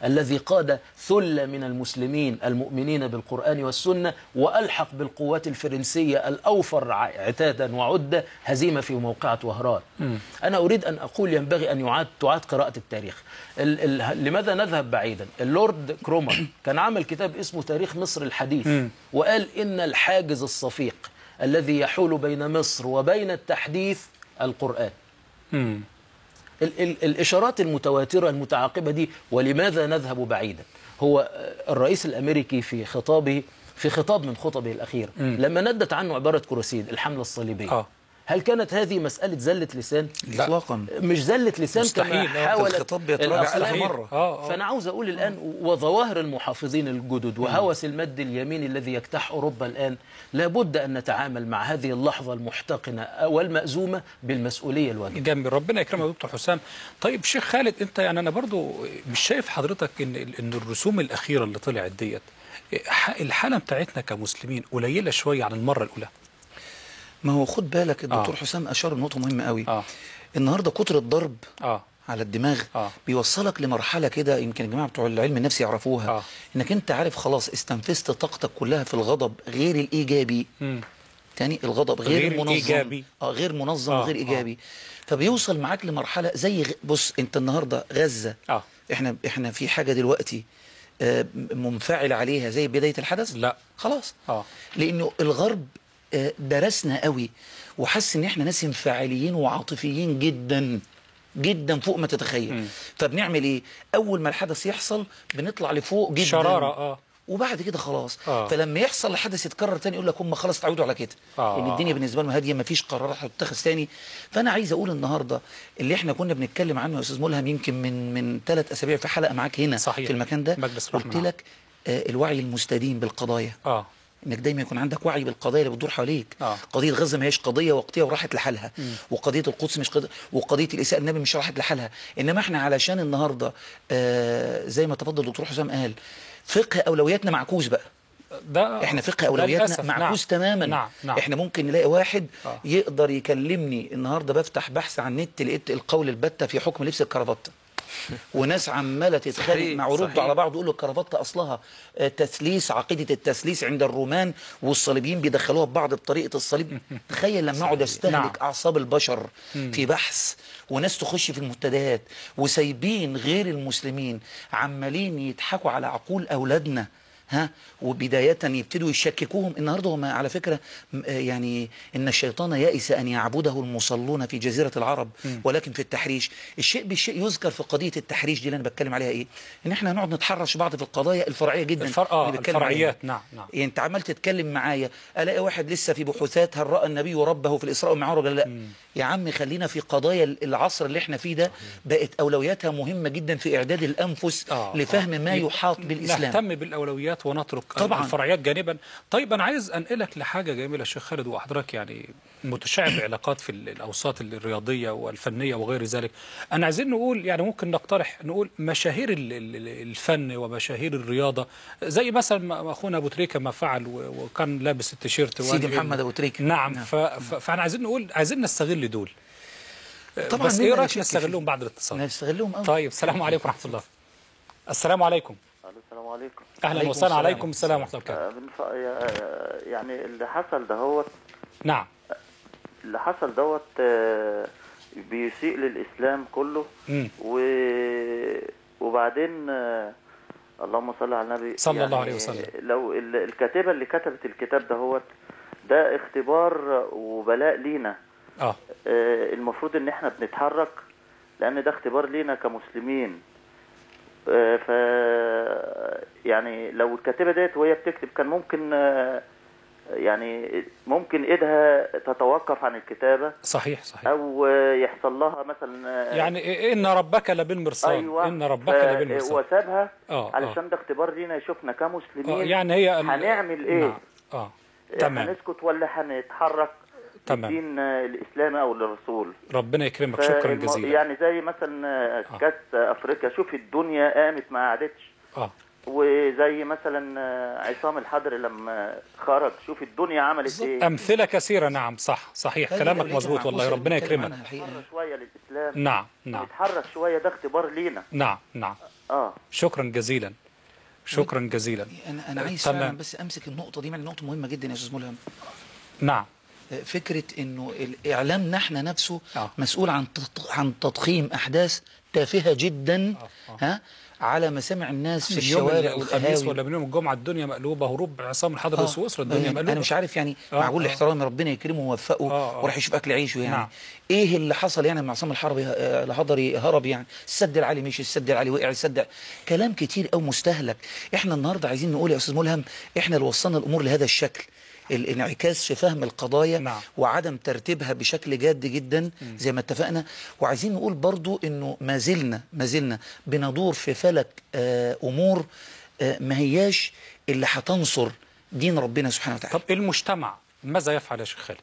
الذي قاد ثلة من المسلمين المؤمنين بالقرآن والسنة وألحق بالقوات الفرنسية الأوفر ع- عتادا وعدة هزيمة في موقعة وهران أنا أريد أن أقول ينبغي أن يعاد تعاد قراءة التاريخ ال ال لماذا نذهب بعيدا اللورد كرومر كان عمل كتاب اسمه تاريخ مصر الحديث وقال إن الحاجز الصفيق الذي يحول بين مصر وبين التحديث القرآن مم. ال ال الإشارات المتواترة المتعاقبة دي ولماذا نذهب بعيدا هو آه، الرئيس الأمريكي في خطابه في خطاب من خطبه الأخيرة لما ندت عنه عبارة كروسيد الحملة الصليبية آه. هل كانت هذه مسألة زلة لسان؟ اطلاقا مش زلة لسان مستحيل، كما آه. حاولت الخطاب بيتراجع ألف الأصلحة. مرة. آه، آه. فأنا عاوز أقول الآن وظواهر المحافظين الجدد وهوس المد اليميني الذي يجتاح أوروبا الآن لابد أن نتعامل مع هذه اللحظة المحتقنة والمأزومة بالمسؤولية الواجبة جميل ربنا يكرمك يا دكتور حسام طيب شيخ خالد انت يعني انا برضو مش شايف حضرتك ان ان الرسوم الاخيره اللي طلعت ديت ح- الحاله بتاعتنا كمسلمين قليله شويه عن المره الاولى ما هو خد بالك الدكتور آه. حسام اشار لنقطه مهمه قوي اه النهارده كتر الضرب اه على الدماغ آه. بيوصلك لمرحله كده يمكن الجماعه بتوع العلم النفسي يعرفوها آه. انك انت عارف خلاص استنفذت طاقتك كلها في الغضب غير الايجابي مم. تاني الغضب غير, غير منظم الإيجابي. اه غير منظم آه، وغير آه. ايجابي فبيوصل معاك لمرحله زي غ... بص انت النهارده غزه اه احنا احنا في حاجه دلوقتي آه، منفعل عليها زي بدايه الحدث لا خلاص اه لانه الغرب آه، درسنا قوي وحس ان احنا ناس انفعاليين وعاطفيين جدا جدا فوق ما تتخيل مم. فبنعمل ايه اول ما الحدث يحصل بنطلع لفوق جدا شراره اه وبعد كده خلاص آه. فلما يحصل الحدث يتكرر تاني يقول لك هم خلاص اتعودوا على كده آه. ان الدنيا بالنسبه لهم هاديه ما فيش قرارات هتتخذ تاني فانا عايز اقول النهارده اللي احنا كنا بنتكلم عنه يا استاذ ملهم يمكن من من ثلاث اسابيع في حلقه معاك هنا صحيح. في المكان ده مجلس قلت الرحمة. لك آه الوعي المستديم بالقضايا اه انك دايما يكون عندك وعي بالقضايا اللي بتدور حواليك آه. قضيه غزه ما هيش قضيه وقتيه وراحت لحالها وقضيه القدس مش قضيه وقضيه الاساءه النبي مش راحت لحالها انما احنا علشان النهارده آه زي ما تفضل الدكتور حسام قال فقه اولوياتنا معكوس بقى ده احنا فقه ده اولوياتنا للأسف. معكوس نعم. تماما نعم نعم احنا ممكن نلاقي واحد آه. يقدر يكلمني النهارده بفتح بحث عن النت لقيت القول البتة في حكم لبس الكرافته وناس عماله تتخانق صحيح، مع ورد صحيح. على بعض يقول له الكرافته اصلها آه، تثليث عقيده التثليث عند الرومان والصليبيين بيدخلوها ببعض بطريقه الصليب تخيل لما اقعد استهلك نعم. اعصاب البشر في بحث وناس تخش في المنتديات وسايبين غير المسلمين عمالين يضحكوا على عقول اولادنا ها وبداية يبتدوا يشككوهم النهارده هم على فكرة م- آه يعني إن الشيطان يئس أن يعبده المصلون في جزيرة العرب ولكن في التحريش الشيء بالشيء يذكر في قضية التحريش دي اللي أنا بتكلم عليها إيه إن إحنا هنقعد نتحرش بعض في القضايا الفرعية جدا الفر... آه اللي بتكلم الفرعيات عليها. نعم نعم يعني انت عمال تتكلم معايا الاقي واحد لسه في بحوثات هل راى النبي ربه في الاسراء والمعراج ولا لا يا عم خلينا في قضايا العصر اللي احنا فيه ده بقت اولوياتها مهمه جدا في اعداد الانفس آه، لفهم آه. ما يحاط بالاسلام نهتم بالاولويات ونترك طبعاً. الفرعيات جانبا طيب انا عايز انقلك لحاجه جميله يا شيخ خالد وحضرتك يعني متشعب علاقات في ال- الاوساط الرياضيه والفنيه وغير ذلك انا عايزين نقول يعني ممكن نقترح نقول مشاهير ال- ال- الفن ومشاهير الرياضه زي مثلا ما اخونا ابو تريكه ما فعل و- وكان لابس التيشيرت سيدي وقال- محمد أبو تريكة. نعم نعم. ف... ف... فاحنا عايزين نقول عايزين نستغل دول طبعاً بس مين ايه ما رايك يشك نستغلهم فيه؟ بعد الاتصال نستغلهم قوي طيب السلام عليكم ورحمه الله السلام عليكم السلام عليكم اهلا عليكم وسهلا السلام. عليكم السلام ورحمه الله وبركاته آه، بنف- آه، يعني اللي حصل دهوت نعم اللي حصل دوت آه، بيسيء للإسلام كله مم. و... وبعدين آه، اللهم صل على النبي صلى الله عليه وسلم. لو ال- الكاتبة اللي كتبت الكتاب دهوت ده اختبار وبلاء لينا اه آه، المفروض ان احنا بنتحرك لان ده اختبار لينا كمسلمين آه، ف يعني لو الكاتبه ديت وهي بتكتب كان ممكن آه، يعني ممكن ايدها تتوقف عن الكتابه صحيح صحيح او آه، يحصل لها مثلا آه، يعني إيه- ان ربك لبالمرصاد ايوه ان ربك ف- لبالمرصاد وسابها اه اه علشان ده اختبار لينا يشوفنا آه، كمسلمين يعني هي ال- هنعمل ايه نعم. اه تمام هنسكت ولا هنتحرك تمام. الدين آه، الاسلامي او للرسول ربنا يكرمك شكرا فالم- جزيلا يعني زي مثلا آه، كاس افريقيا شوف الدنيا قامت ما قعدتش اه وزي مثلا آه، عصام الحضري لما خرج شوف الدنيا عملت ايه امثله كثيره نعم صح صحيح هذه كلامك الأولويات مظبوط والله المعكوسة اللي ربنا بنتكلم يكرمك عنها الحقيقة. نتحرك شويه للاسلام نعم نعم نتحرك شويه ده اختبار لينا نعم نعم اه شكرا جزيلا شكرا جزيلا انا انا عايز تمام. فعلا بس امسك النقطه دي من نقطه مهمه جدا يا استاذ ملهم نعم فكره انه الاعلام احنا نفسه آه. مسؤول عن تط- عن تضخيم احداث تافهه جدا ها على مسامع الناس في من يوم الشوارع الخميس والقهاوي ولا من يوم الجمعه الدنيا مقلوبه هروب عصام الحضري آه. وسويسرا الدنيا يعني مقلوبه انا مش عارف يعني آه، مع كل آه. احترامي ربنا يكرمه ويوفقه آه، آه. وراح يشوف اكل عيشه يعني نعم. ايه اللي حصل يعني مع عصام الحربي آه، الحضري هرب يعني السد العالي مشي السد العالي وقع السد كلام كتير قوي مستهلك احنا النهارده عايزين نقول يا استاذ ملهم احنا اللي وصلنا الامور لهذا الشكل الانعكاس في فهم القضايا نعم. وعدم ترتيبها بشكل جاد جدا زي ما اتفقنا وعايزين نقول برضو انه ما زلنا ما زلنا بندور في فلك آه، امور آه، ما هياش اللي هتنصر دين ربنا سبحانه وتعالى طب المجتمع ماذا يفعل يا شيخ خالد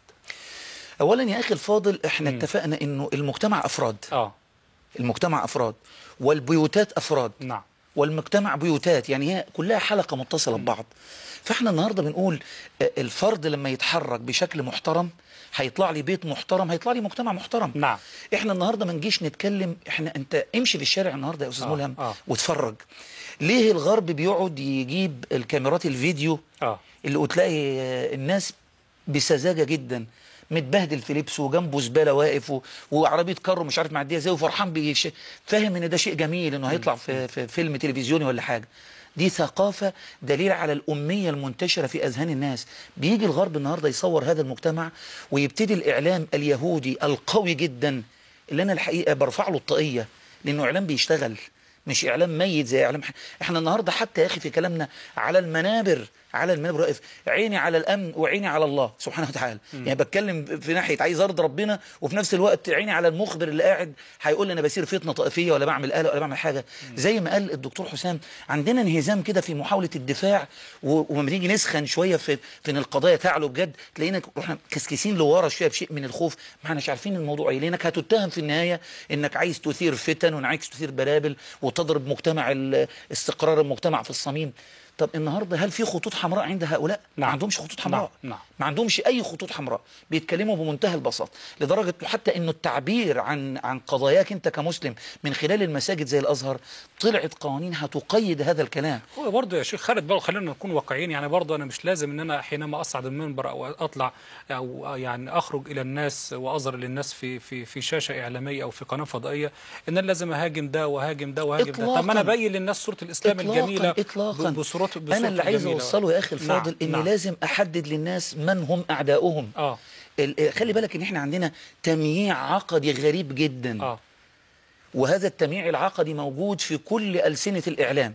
اولا يا اخي الفاضل احنا اتفقنا انه المجتمع افراد اه المجتمع افراد والبيوتات افراد نعم والمجتمع بيوتات يعني هي كلها حلقة متصلة ببعض فاحنا النهاردة بنقول آه، الفرد لما يتحرك بشكل محترم هيطلع لي بيت محترم هيطلع لي مجتمع محترم نعم. احنا النهاردة ما نجيش نتكلم احنا انت امشي في الشارع النهاردة يا استاذ آه، ملهم آه. واتفرج ليه الغرب بيقعد يجيب الكاميرات الفيديو اه اللي وتلاقي آه، الناس بسذاجه جدا متبهدل في لبسه وجنبه زباله واقف و... وعربيه كارو مش عارف معديه ازاي وفرحان بيش... فاهم ان ده شيء جميل انه هيطلع في... في فيلم تلفزيوني ولا حاجه دي ثقافة دليل على الأمية المنتشرة في أذهان الناس بيجي الغرب النهاردة يصور هذا المجتمع ويبتدي الإعلام اليهودي القوي جدا اللي أنا الحقيقة برفع له الطاقية لأنه إعلام بيشتغل مش إعلام ميت زي إعلام ح... إحنا النهاردة حتى يا أخي في كلامنا على المنابر على المنابر واقف عيني على الأمن وعيني على الله سبحانه وتعالى يعني بتكلم في ناحية عايز أرضي ربنا وفي نفس الوقت عيني على المخبر اللي قاعد هيقول لي أنا بسير فتنة طائفية ولا بعمل قلق ولا بعمل حاجة زي ما قال الدكتور حسام عندنا انهزام كده في محاولة الدفاع و- ولما نيجي نسخن شوية في في ان القضايا تعلو بجد تلاقينا رحنا كسكسين لورا شوية بشيء من الخوف ما احناش عارفين الموضوع ايه لانك هتتهم في النهاية انك عايز تثير فتن وعايز تثير بلابل وتضرب مجتمع ال- استقرار المجتمع في الصميم طب النهارده هل في خطوط حمراء عند هؤلاء؟ نعم. ما عندهمش خطوط حمراء نعم. نعم. ما عندهمش اي خطوط حمراء بيتكلموا بمنتهى البساطه لدرجه حتى انه التعبير عن عن قضاياك انت كمسلم من خلال المساجد زي الازهر طلعت قوانين هتقيد هذا الكلام هو برضه يا شيخ خالد برضه خلينا نكون واقعيين يعني برضه انا مش لازم ان انا حينما اصعد المنبر او اطلع او يعني اخرج الى الناس واظهر للناس في في في شاشه اعلاميه او في قناه فضائيه ان انا لازم اهاجم ده وهاجم ده وهاجم ده طب ما انا إطلاقاً. ابين للناس صوره الاسلام إطلاقاً الجميله إطلاقاً. ب- بصورته انا بصورته اللي عايز الجميلة. اوصله يا اخي الفاضل نعم. اني نعم. لازم احدد للناس من هم اعداؤهم اه ال- خلي بالك ان احنا عندنا تمييع عقدي غريب جدا اه وهذا التمييع العقدي موجود في كل ألسنة الإعلام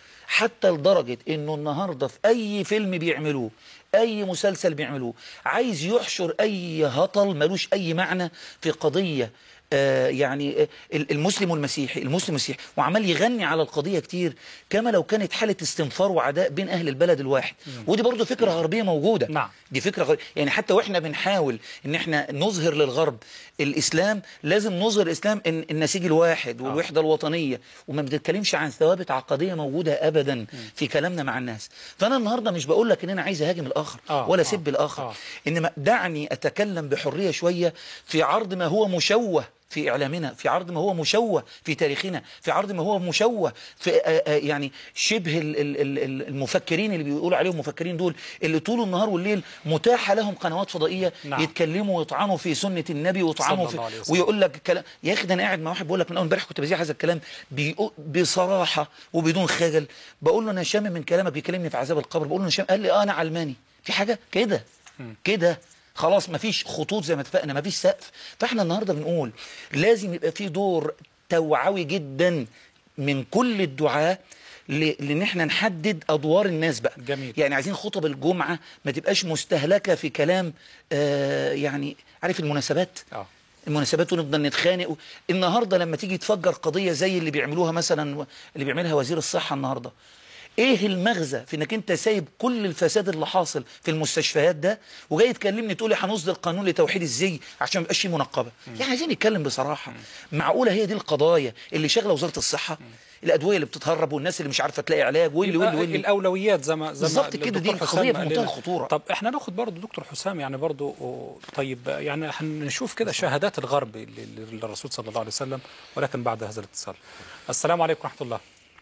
حتى لدرجة انه النهاردة في اي فيلم بيعملوه اي مسلسل بيعملوه عايز يحشر اي هطل ملوش اي معنى في قضية آه يعني آه المسلم والمسيحي المسلم والمسيحي وعمال يغني على القضية كتير كما لو كانت حالة استنفار وعداء بين اهل البلد الواحد ودي برضو فكرة غربية موجودة نعم. دي فكرة غربية يعني حتى واحنا بنحاول ان احنا نظهر للغرب الاسلام لازم نظهر الاسلام إن النسيج الواحد والوحدة الوطنية وما بنتكلمش عن ثوابت عقدية موجودة ابدا في كلامنا مع الناس فانا النهاردة مش بقول لك ان انا عايز اهاجم الاخر آه، ولا آه، سب الاخر آه. انما دعني اتكلم بحرية شوية في عرض ما هو مشوه في إعلامنا في عرض ما هو مشوه في تاريخنا في عرض ما هو مشوه في آه، آه، يعني شبه ال- ال- ال- ال- المفكرين اللي بيقولوا عليهم مفكرين دول اللي طول النهار والليل متاحة لهم قنوات فضائية نعم. يتكلموا ويطعنوا في سنة النبي ويطعنوا صلى في الله عليه وسلم. ويقول لك كلام يا أخي ده أنا قاعد مع واحد بقول لك من أول امبارح كنت بذيع هذا الكلام بيقول بصراحة وبدون خجل بقول له أنا شامم من كلامك بيكلمني في عذاب القبر بقول له أنا شامم قال لي أه أنا علماني في حاجة كده كده خلاص مفيش خطوط زي ما اتفقنا مفيش سقف فاحنا النهارده بنقول لازم يبقى في دور توعوي جدا من كل الدعاة ل- لان احنا نحدد ادوار الناس بقى جميل. يعني عايزين خطب الجمعه ما تبقاش مستهلكه في كلام آه يعني عارف المناسبات اه المناسبات ونفضل نتخانق و... النهارده لما تيجي تفجر قضيه زي اللي بيعملوها مثلا و- اللي بيعملها وزير الصحه النهارده ايه المغزى في انك انت سايب كل الفساد اللي حاصل في المستشفيات ده وجاي تكلمني تقول لي هنصدر قانون لتوحيد الزي عشان ما يبقاش فيه منقبه يعني عايزين نتكلم بصراحه معقوله هي دي القضايا اللي شاغله وزاره الصحه الادويه اللي بتتهرب والناس اللي مش عارفه تلاقي علاج واللي واللي يبقى واللي الاولويات زي ما زي ما بالظبط كده، دي الدكتور حسام القضية في قال منتهى لنا. الخطورة. طب احنا ناخد برضه دكتور حسام يعني برضه أو- طيب يعني هنشوف كده شهادات الغرب ل- ل- للرسول صلى الله عليه وسلم ولكن بعد هذا الاتصال السلام عليكم ورحمه الله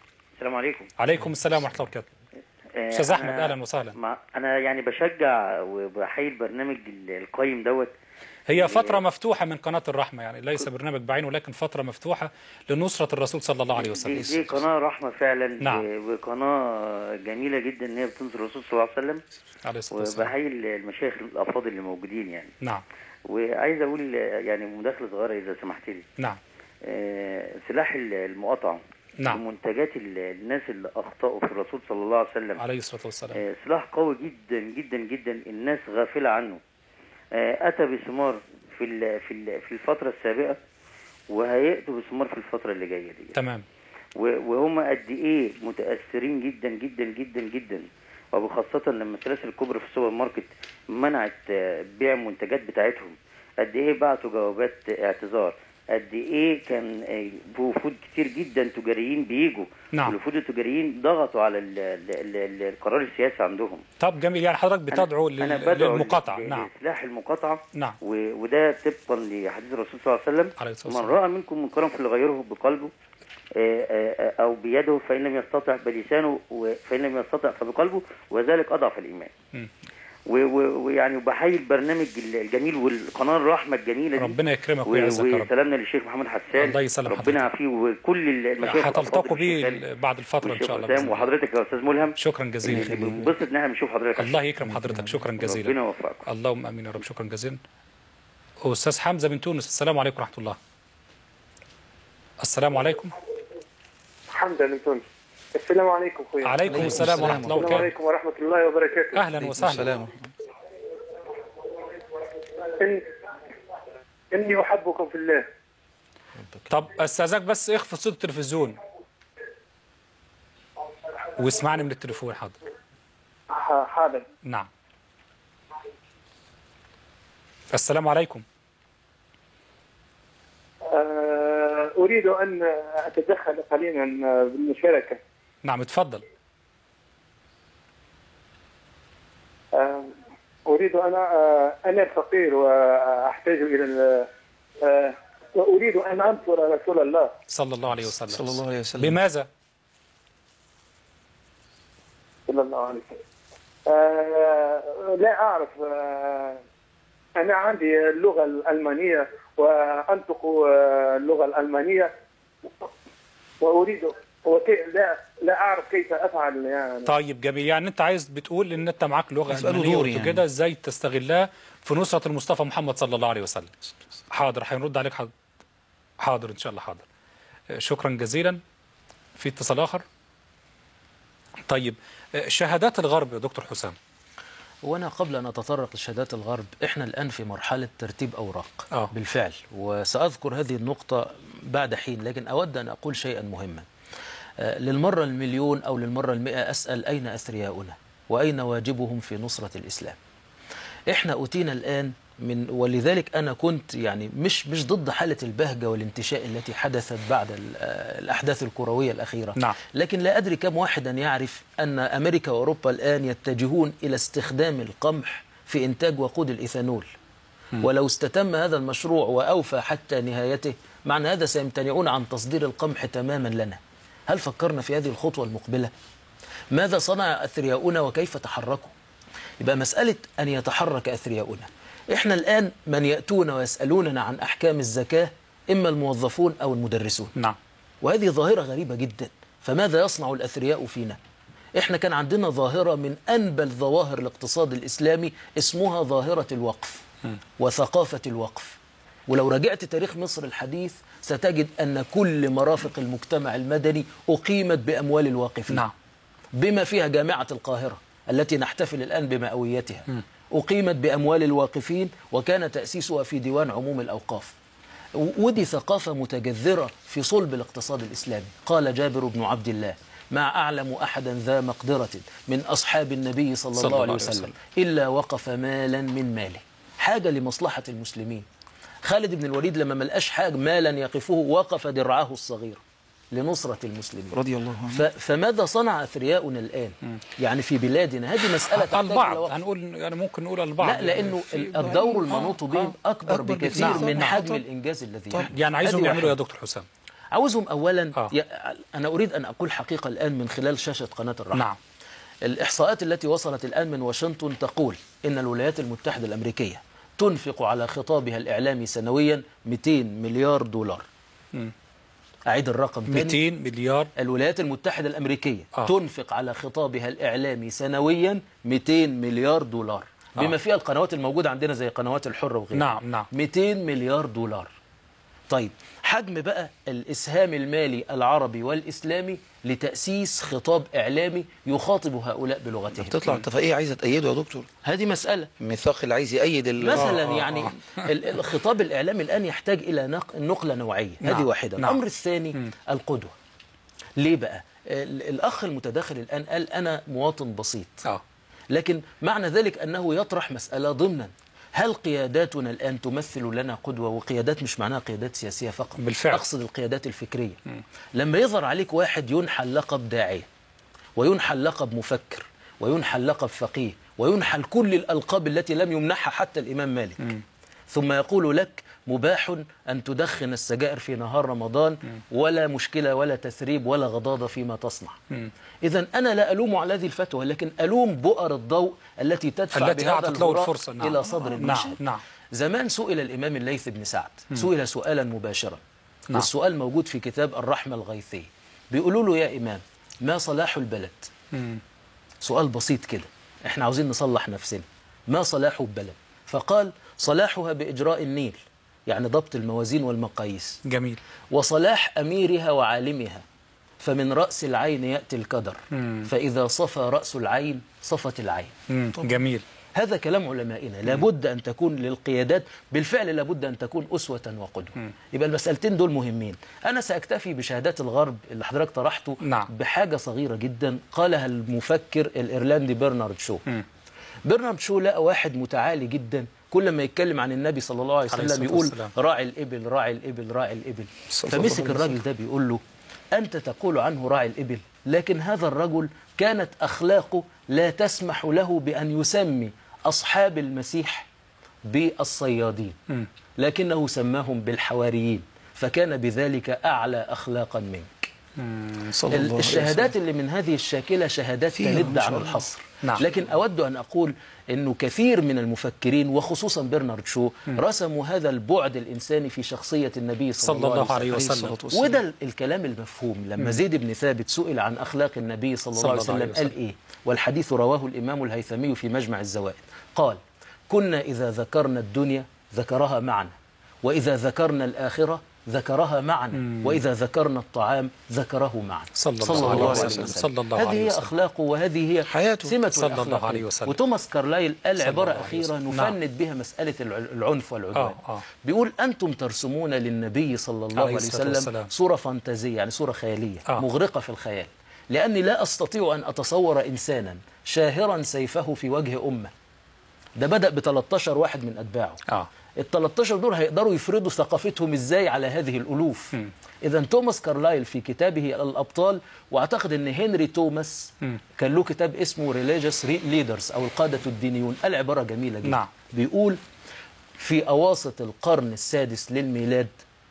السلام عليكم عليكم السلام ورحمه الله وبركاته آه، استاذ احمد أنا- اهلا وسهلا مع انا يعني بشجع وبحيي البرنامج ال- القيم دوت هي فترة مفتوحة من قناة الرحمة يعني ليس برنامج بعينه لكن فترة مفتوحة لنصرة الرسول صلى الله عليه دي, وسلم دي قناه رحمه فعلا نعم. و- وقناه جميله جدا ان هي بتنصر الرسول صلى الله عليه وسلم عليه الصلاة والسلام وبحيي المشايخ الافاضل اللي موجودين يعني نعم وعايز اقول يعني مداخله صغيره اذا سمحت لي نعم آه، سلاح ال- المقاطعه نعم ومنتجات ال- الناس اللي اخطاوا في الرسول صلى الله عليه وسلم عليه الصلاة والسلام آه، سلاح قوي جدا جدا جدا الناس غافلة عنه آه، أتى بثمار في ال- في ال- في الفترة السابقة وهيأتوا بثمار في الفترة اللي جاية دي تمام و- وهم قد إيه متأثرين جدا جدا جدا جدا وبخاصة لما السلاسل الكبرى في السوبر ماركت منعت آه، بيع المنتجات بتاعتهم قد إيه بعتوا جوابات اعتذار قد ايه كان آه، وفود كتير جدا تجاريين بيجوا نعم. والوفود التجاريين ضغطوا على ال ال ال ال القرار السياسي عندهم طب جميل يعني حضرتك بتدعو لل- أنا بدعو للمقاطعة ل- نعم لسلاح المقاطعة نعم و- وده طبقا لحديث الرسول صلى الله عليه وسلم عليه الصلاة من والسلام رأى منكم منكرا فليغيره بقلبه آه، آه، أو بيده فإن لم يستطع بلسانه و- فإن لم يستطع فبقلبه وذلك أضعف الإيمان مم. و- و- ويعني بحيي البرنامج ال- الجميل والقناة الرحمة الجميلة دي ربنا يكرمك و- ويعزك يا رب وسلامنا للشيخ محمد حسان الله يسلم ربنا حضرتك. يعافيه وكل المشايخ هتلتقوا الأفاضل، بيه الشيخ بعد الفترة إن والشيخ شاء الله حسام بإذن الله. وحضرتك يا أستاذ ملهم شكرا جزيلا بنبسط إن احنا بنشوف حضرتك الله يكرم حضرتك شكرا جزيلا ربنا يوفقك اللهم امين يا رب شكرا جزيلا استاذ حمزه من تونس السلام عليكم ورحمه الله السلام عليكم حمزة من تونس السلام عليكم خويا عليكم السلام ورحمه الله السلام وبركاته عليكم ورحمة الله وبركاته اهلا وسهلا إن... إني أحبكم في الله طب استاذك بس اخفض صوت التلفزيون واسمعني من التليفون حاضر ح- حاضر نعم السلام عليكم آه، أريد أن أتدخل قليلا بالمشاركة نعم اتفضل آه، أريد أن آه، أنا فقير وأحتاج إلى ال- آه، وأريد أن أنصر رسول الله صلى الله عليه وسلم صلى الله عليه وسلم بماذا صلى الله عليه وسلم آه، لا أعرف آه، أنا عندي اللغة الألمانية وأنطق آه، اللغة الألمانية وأريد وكي لا لا أعرف كيف أفعل يعني طيب جميل يعني انت عايز بتقول ان انت معاك لغه اسأله المانيه دوري يعني. كده ازاي تستغلها في نصره المصطفى محمد صلى الله عليه وسلم حاضر هنرد عليك حاضر حاضر ان شاء الله حاضر آه، شكرا جزيلا في اتصال اخر طيب آه، شهادات الغرب يا دكتور حسام وانا قبل ان اتطرق لشهادات الغرب احنا الان في مرحله ترتيب اوراق آه. بالفعل وساذكر هذه النقطه بعد حين لكن اود ان اقول شيئا مهما آه، للمره المليون او للمره المئه اسال اين اثرياؤنا واين واجبهم في نصره الاسلام احنا اوتينا الان من ولذلك انا كنت يعني مش مش ضد حاله البهجه والانتشاء التي حدثت بعد ال- آه، الاحداث الكرويه الاخيره نعم. لكن لا ادري كم واحدا يعرف ان امريكا واوروبا الان يتجهون الى استخدام القمح في انتاج وقود الايثانول ولو استتم هذا المشروع واوفى حتى نهايته معنى هذا سيمتنعون عن تصدير القمح تماما لنا هل فكرنا في هذه الخطوه المقبله ماذا صنع اثرياؤنا وكيف تحركوا يبقى مسألة أن يتحرك أثرياؤنا إحنا الآن من يأتون ويسألوننا عن أحكام الزكاة إما الموظفون أو المدرسون نعم وهذه ظاهرة غريبة جدا فماذا يصنع الأثرياء فينا إحنا كان عندنا ظاهرة من أنبل ظواهر الاقتصاد الإسلامي اسمها ظاهرة الوقف وثقافة الوقف ولو رجعت تاريخ مصر الحديث ستجد أن كل مرافق المجتمع المدني أقيمت بأموال الواقفين نعم بما فيها جامعة القاهرة التي نحتفل الآن بمئويتها أقيمت بأموال الواقفين وكان تأسيسها في ديوان عموم الأوقاف و- ودي ثقافة متجذرة في صلب الاقتصاد الإسلامي قال جابر بن عبد الله ما أعلم أحدا ذا مقدرة من أصحاب النبي صلى, صلى الله عليه الله عليه وسلم إلا وقف مالا من ماله حاجة لمصلحة المسلمين خالد بن الوليد لما ملقاش حاجة مالا يقفه وقف درعاه الصغير لنصرة المسلمين رضي الله عنه ف... فماذا صنع أثرياؤنا الآن يعني في بلادنا هذه مسألة تحتاج إلى البعض وقت. هنقول يعني ممكن نقول البعض لا لأنه في- ال- الدور المنوط به آه. أكبر أكبر بكثير بكثير. من نعم. حجم طب- الإنجاز الذي طب. يحدث. يعني عايزهم هذه يعملوا يا واحدة. دكتور حسام عاوزهم اولا آه. ي... انا اريد ان اقول حقيقه الان من خلال شاشه قناه الرحمه نعم الإحصاءات التي وصلت الآن من واشنطن تقول إن الولايات المتحدة الأمريكية تنفق على خطابها الإعلامي سنويا 200 مليار دولار مم. أعيد الرقم تاني 200 مليار الولايات المتحدة الأمريكية آه. تنفق على خطابها الإعلامي سنويا 200 مليار دولار بما آه. فيها القنوات الموجودة عندنا زي قنوات الحرة وغيرها نعم نعم 200 مليار دولار طيب حجم بقى الإسهام المالي العربي والإسلامي لتأسيس خطاب إعلامي يخاطب هؤلاء بلغتهم تطلع اتفاقيه عايزه تأيده يا دكتور هذه مسألة الميثاق اللي عايز يأيد ال- مثلا آه، يعني ال- الخطاب الإعلامي الآن يحتاج إلى نق- نقلة نوعية نعم، هذه واحدة نعم. الأمر الثاني القدوة ليه بقى ال- الأخ المتداخل الآن قال أنا مواطن بسيط اه لكن معنى ذلك أنه يطرح مسألة ضمنا هل قياداتنا الآن تمثل لنا قدوة وقيادات مش معناها قيادات سياسية فقط بالفعل. أقصد القيادات الفكرية لما يظهر عليك واحد ينحل لقب داعية وينحل لقب مفكر وينحل لقب فقيه وينحل كل الألقاب التي لم يمنحها حتى الإمام مالك ثم يقول لك مباح أن تدخن السجائر في نهار رمضان ولا مشكلة ولا تثريب ولا غضاضة فيما تصنع إذا أنا لا ألوم على هذه الفتوى لكن ألوم بؤر الضوء التي تدفع التي بهذا أعطت له الهراء الفرصة، نعم. إلى صدر نعم، المشهد نعم. زمان سئل الإمام الليث بن سعد سئل سؤالا مباشرا نعم. والسؤال موجود في كتاب الرحمة الغيثية بيقولوا له يا إمام ما صلاح البلد مم. سؤال بسيط كده احنا عاوزين نصلح نفسنا ما صلاح البلد فقال صلاحها بإجراء النيل يعني ضبط الموازين والمقاييس جميل وصلاح أميرها وعالمها فمن رأس العين يأتي الكدر مم. فإذا صفى رأس العين صفت العين مم. جميل هذا كلام علمائنا لابد أن تكون للقيادات بالفعل لابد أن تكون أسوة وقدوة يبقى المسألتين دول مهمين أنا سأكتفي بشهادات الغرب اللي حضرتك طرحته نعم. بحاجة صغيرة جدا قالها المفكر الإيرلندي برنارد شو مم. برنارد شو لقى واحد متعالي جدا كل ما يتكلم عن النبي صلى الله عليه عليه وسلم الصلاة يقول والسلام. راعي الإبل راعي الإبل راعي الإبل صلى الله فمسك عليه الراجل ده بيقول له أنت تقول عنه راعي الإبل لكن هذا الرجل كانت أخلاقه لا تسمح له بأن يسمي أصحاب المسيح بالصيادين مم. لكنه سماهم بالحواريين فكان بذلك أعلى أخلاقا منك صلى الله ال- عليه الشهادات اللي من هذه الشاكلة شهادات فيها تند ما شاء عن الله. الحصر نعم. لكن أود أن أقول أنه كثير من المفكرين وخصوصا برنارد شو رسموا هذا البعد الإنساني في شخصية النبي صلى, صلى الله عليه عليه وسلم الصلاة والسلام. وده ال- الكلام المفهوم لما زيد بن ثابت سئل عن أخلاق النبي صلى الله صلى عليه الله عليه وسلم قال إيه والحديث رواه الإمام الهيثمي في مجمع الزوائد قال كنا إذا ذكرنا الدنيا ذكرها معنا وإذا ذكرنا الآخرة ذكرها معنا وإذا ذكرنا الطعام ذكره معنا صلى الله عليه وسلم. صلى الله هذه عليه هي وسلم. أخلاقه وهذه هي حياته. سمة صلى الله الأخلاق عليه وسلم. وتوماس كارلايل قال صلى عبارة الله عليه أخيرة وسلم. نفند بها مسألة الع- العنف والعدوان آه، آه. بيقول أنتم ترسمون للنبي صلى الله عليه عليه الصلاة وسلم والسلام. صورة فانتازية يعني صورة خيالية آه. مغرقة في الخيال لأني لا أستطيع أن أتصور إنسانا شاهرا سيفه في وجه أمة ده بدأ ب 13 واحد من أتباعه اه ال 13 دول هيقدروا يفرضوا ثقافتهم ازاي على هذه الالوف اذا توماس كارلايل في كتابه الابطال واعتقد ان هنري توماس كان له كتاب اسمه ريليجيوس ليدرز او القاده الدينيون قال عباره جميله جدا نعم. بيقول في اواسط القرن السادس للميلاد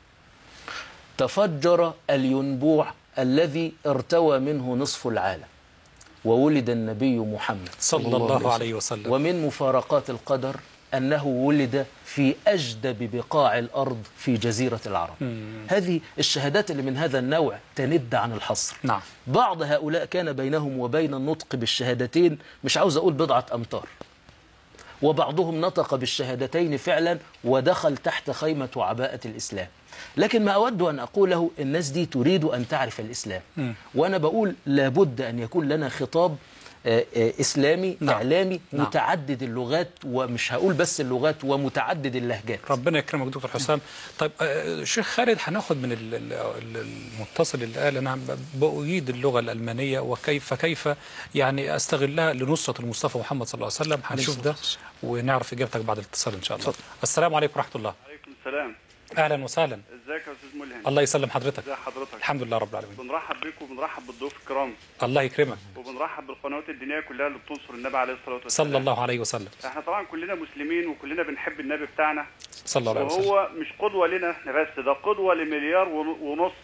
تفجر الينبوع الذي ارتوى منه نصف العالم وولد النبي محمد صلى الله عليه وسلم ومن مفارقات القدر أنه ولد في أجدب بقاع الأرض في جزيرة العرب هذه الشهادات اللي من هذا النوع تند عن الحصر نعم بعض هؤلاء كان بينهم وبين النطق بالشهادتين مش عاوز أقول بضعة أمتار وبعضهم نطق بالشهادتين فعلا ودخل تحت خيمة وعباءة الإسلام لكن ما أود أن أقوله الناس دي تريد أن تعرف الإسلام وأنا بقول لابد أن يكون لنا خطاب آه، آه، إسلامي نعم. إعلامي نعم. متعدد اللغات ومش هقول بس اللغات ومتعدد اللهجات ربنا يكرمك دكتور حسام طيب آه، شيخ خالد هناخد من ال- ال- ال- المتصل اللي قال انا بأيد اللغه الالمانيه وكيف كيف يعني استغلها لنصره المصطفى محمد صلى الله عليه وسلم هنشوف ده ونعرف اجابتك بعد الاتصال ان شاء الله السلام عليكم ورحمه الله عليكم السلام اهلا وسهلا ازيك يا استاذ ملهم الله يسلم حضرتك ازي حضرتك الحمد لله رب العالمين بنرحب بيكم وبنرحب بالضيوف الكرام الله يكرمك وبنرحب بالقنوات الدينيه كلها اللي بتنصر النبي عليه الصلاه والسلام صلى الله عليه وسلم احنا طبعا كلنا مسلمين وكلنا بنحب النبي بتاعنا صلى الله عليه وسلم وهو مش قدوه لنا احنا بس ده قدوه لمليار ون- ونص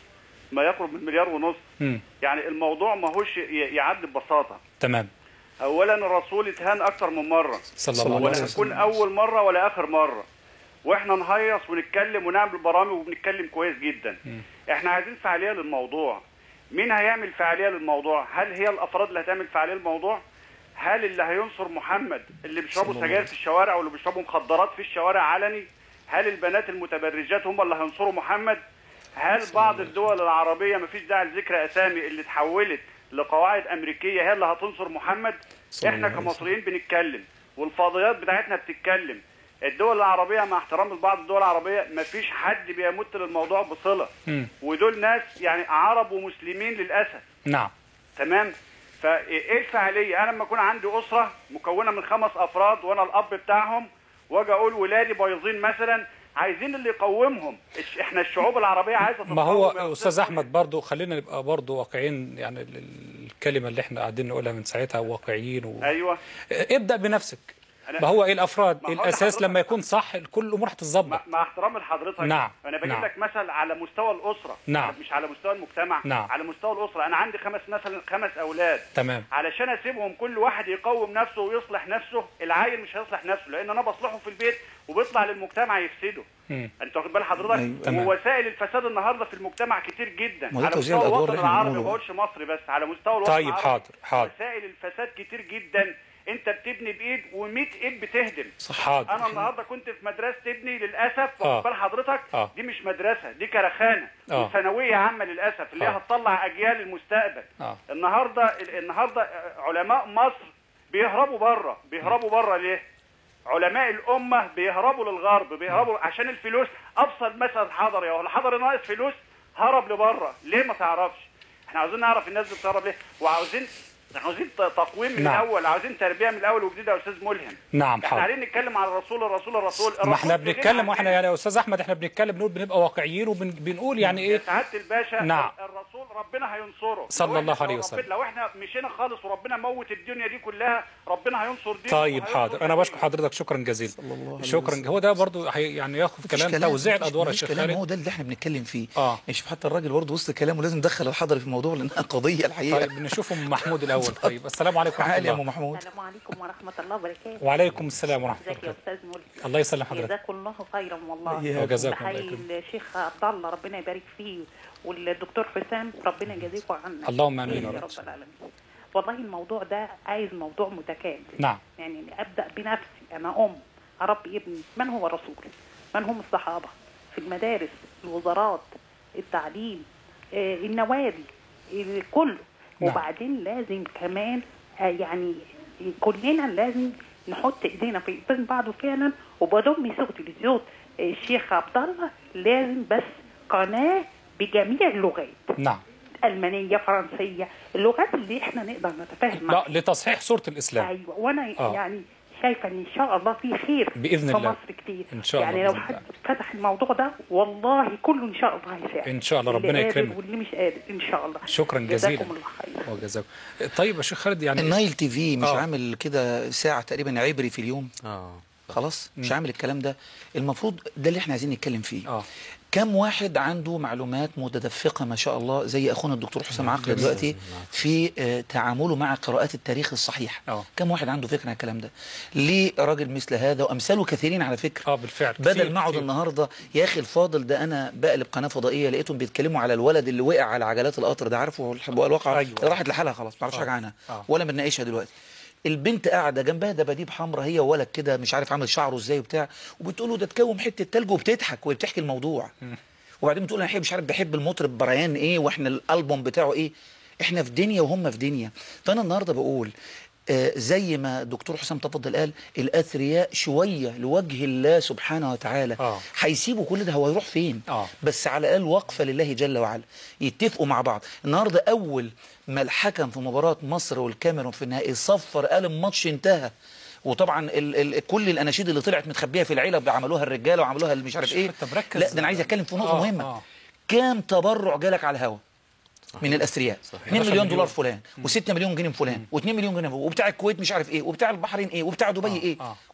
ما يقرب من مليار ونص مم. يعني الموضوع ما هوش ي- يعدي ببساطه تمام اولا الرسول اتهان اكتر من مره صلى الله عليه ولا وسلم تكون اول مره ولا اخر مره واحنا نهيص ونتكلم ونعمل برامج وبنتكلم كويس جدا احنا عايزين فعاليه للموضوع مين هيعمل فعاليه للموضوع هل هي الافراد اللي هتعمل فعاليه للموضوع هل اللي هينصر محمد اللي بيشربوا صلى الله سجاير في الشوارع واللي بيشربوا مخدرات في الشوارع علني هل البنات المتبرجات هم اللي هينصروا محمد هل بعض الدول العربيه مفيش داعي لذكر اسامي اللي اتحولت لقواعد امريكيه هي اللي هتنصر محمد صلى احنا الله عليه كمصريين بنتكلم والفاضيات بتاعتنا بتتكلم الدول العربية مع احترام لبعض الدول العربية مفيش حد بيمت للموضوع بصلة مم. ودول ناس يعني عرب ومسلمين للأسف نعم تمام فايه الفعالية انا لما اكون عندي أسرة مكونة من خمس افراد وانا الاب بتاعهم واجي اقول ولادي بايظين مثلا عايزين اللي يقومهم الش- احنا الشعوب العربية عايزة ما هو تتقوم يا استاذ احمد برضو خلينا نبقى برضو واقعيين يعني ال- ال- الكلمه اللي احنا قاعدين نقولها من ساعتها واقعيين و... ايوه ابدا بنفسك أنا- ما هو ايه الافراد ما هو الاساس لحضرتك- لما يكون صح كل الامور هتتظبط مع, مع احترام لحضرتك نعم، انا بجيب نعم. لك مثل على مستوى الاسره نعم. مش على مستوى المجتمع نعم. على مستوى الاسره انا عندي خمس مثلا خمس اولاد تمام علشان اسيبهم كل واحد يقوم نفسه ويصلح نفسه العيل مش هيصلح نفسه لان انا بصلحه في البيت وبيطلع للمجتمع يفسده مم. انت واخد بال حضرتك أيوة. تمام. ووسائل الفساد النهارده في المجتمع كتير جدا ما ده على توزيع مستوى الأدوار الوطن اللي احنا العربي ما بنقوله. بقولش مصر بس على مستوى الوطن طيب العربي حاضر حاضر وسائل الفساد كتير جدا انت بتبني بايد و100 ايد بتهدم صح حاضر انا النهارده كنت في مدرسه ابني للاسف آه. واخد بال حضرتك آه. دي مش مدرسه دي كرخانه آه. وثانويه عامه للاسف اللي هي آه. هتطلع اجيال المستقبل اه النهارده النهارده علماء مصر بيهربوا بره بيهربوا بره ليه علماء الامه بيهربوا للغرب بيهربوا عشان الفلوس ابسط مثل حضري هو الحضري ناقص فلوس هرب لبره ليه ما تعرفش احنا عاوزين نعرف الناس دي بتهرب ليه وعاوزين عاوزين ت- تقويم من نعم. الاول عاوزين تربيه من الاول وجديد يا استاذ ملهم نعم احنا حاضر قاعدين نتكلم على الرسول الرسول الرسول ما احنا الرسول في غنى بنتكلم عن واحنا كده. يعني يا استاذ احمد احنا بنتكلم بنقول بنبقى واقعيين وبنقول يعني يا ايه سعاده الباشا نعم. الرسول ربنا هينصره صلى لو الله إحنا- عليه لو وسلم. ربنا- لو احنا مشينا خالص وربنا موت الدنيا دي كلها ربنا هينصر دي طيب حاضر انا بشكر حضرتك شكرا جزيلا شكرا هو ده برضو هي- يعني ياخد مفيش كلام توزيع مفيش- الادوار يا مفيش شيخ كلام هو خالد ده اللي احنا بنتكلم فيه اه يعني شوف حتى الراجل برضه وسط كلامه لازم ندخل الحضري في الموضوع لانها قضيه الحقيقه طيب نشوف ام محمود الاول طيب السلام عليكم ورحمه عالي يا ام الله محمود السلام عليكم ورحمة الله وبركاته وعليكم السلام ورحمه الله ازيك يا وبركاته أستاذ مولى الله يسلم حضرتك جزاكم الله خيرا والله إياك. وجزاكم الله بحيي يكرمك. الشيخ عبد الله ربنا يبارك فيه والدكتور حسام ربنا يجازيكم عنا اللهم آمين يا يا رب. رب العالمين والله الموضوع ده عايز موضوع متكامل نعم يعني أبدأ بنفسي أنا أم أربي ابني من هو الرسول من هم الصحابة في المدارس الوزارات التعليم آه، النوادي آه، كله نعم. وبعدين لازم كمان آه، يعني كلنا لازم نحط ايدينا في ايدين بعض فعلا وبضم صوتي لصوت الشيخ عبد الله لازم بس قناه بجميع اللغات نعم المانيه فرنسيه اللغات اللي احنا نقدر نتفاهم لا لتصحيح صوره الاسلام ايوه وانا آه. يعني شايفه ان ان شاء الله في خير بإذن في الله. مصر كتير إن شاء الله يعني لو بإذن حد فتح الموضوع ده والله كله ان شاء الله هيساعد إن شاء الله اللي ربنا قادر يكرمك. واللي مش قادر ان شاء الله شكرا جزيلا جزاكم الله خير وجزاكم طيب يا شيخ خالد يعني النايل تي في مش آه. عامل كده ساعه تقريبا عبري في اليوم اه خلاص مش عامل الكلام ده المفروض ده اللي احنا عايزين نتكلم فيه اه كم واحد عنده معلومات متدفقة ما شاء الله زي أخونا الدكتور حسام عقل دلوقتي في آه، تعامله مع قراءات التاريخ الصحيح اه كم واحد عنده فكرة عن الكلام ده ليه راجل مثل هذا وأمثاله كثيرين على فكرة اه بالفعل بدل كتير- ما اقعد كتير. النهارده يا اخي الفاضل ده انا بقلب قناه فضائيه لقيتهم بيتكلموا على الولد اللي وقع على عجلات القطر ده عارفه الحبوه الواقعه أيوة. راحت لحالها خلاص ما اعرفش آه. حاجه عنها آه. ولا بنناقشها دلوقتي البنت قاعده جنبها دباديب حمراء هي ولد كده مش عارف عامل شعره ازاي وبتاع وبتقول له ده تكوم حته تلج وبتضحك وهي بتحكي الموضوع وبعدين بتقول انا بحب مش عارف بحب المطرب بريان ايه واحنا الالبوم بتاعه ايه احنا في دنيا وهم في دنيا فانا النهارده بقول آه، زي ما الدكتور حسام تفضل قال الاثرياء شويه لوجه الله سبحانه وتعالى آه. هيسيبوا كل ده هو هيروح فين آه. بس على الاقل وقفه لله جل وعلا يتفقوا مع بعض النهارده اول ما الحكم في مباراه مصر والكاميرون في النهائي صفر قال الماتش انتهى وطبعا ال ال كل الاناشيد اللي طلعت متخبيه في العلب عملوها الرجاله وعملوها اللي مش عارف ايه طب ركز. لا ده انا عايز اتكلم في نقطه آه، مهمه آه. كام تبرع جالك على الهوا من الاثرياء 2 11 مليون دولار مليون. فلان و6 مليون جنيه فلان و2 مليون جنيه وبتاع الكويت مش عارف ايه وبتاع البحرين ايه وبتاع دبي آه، ايه آه.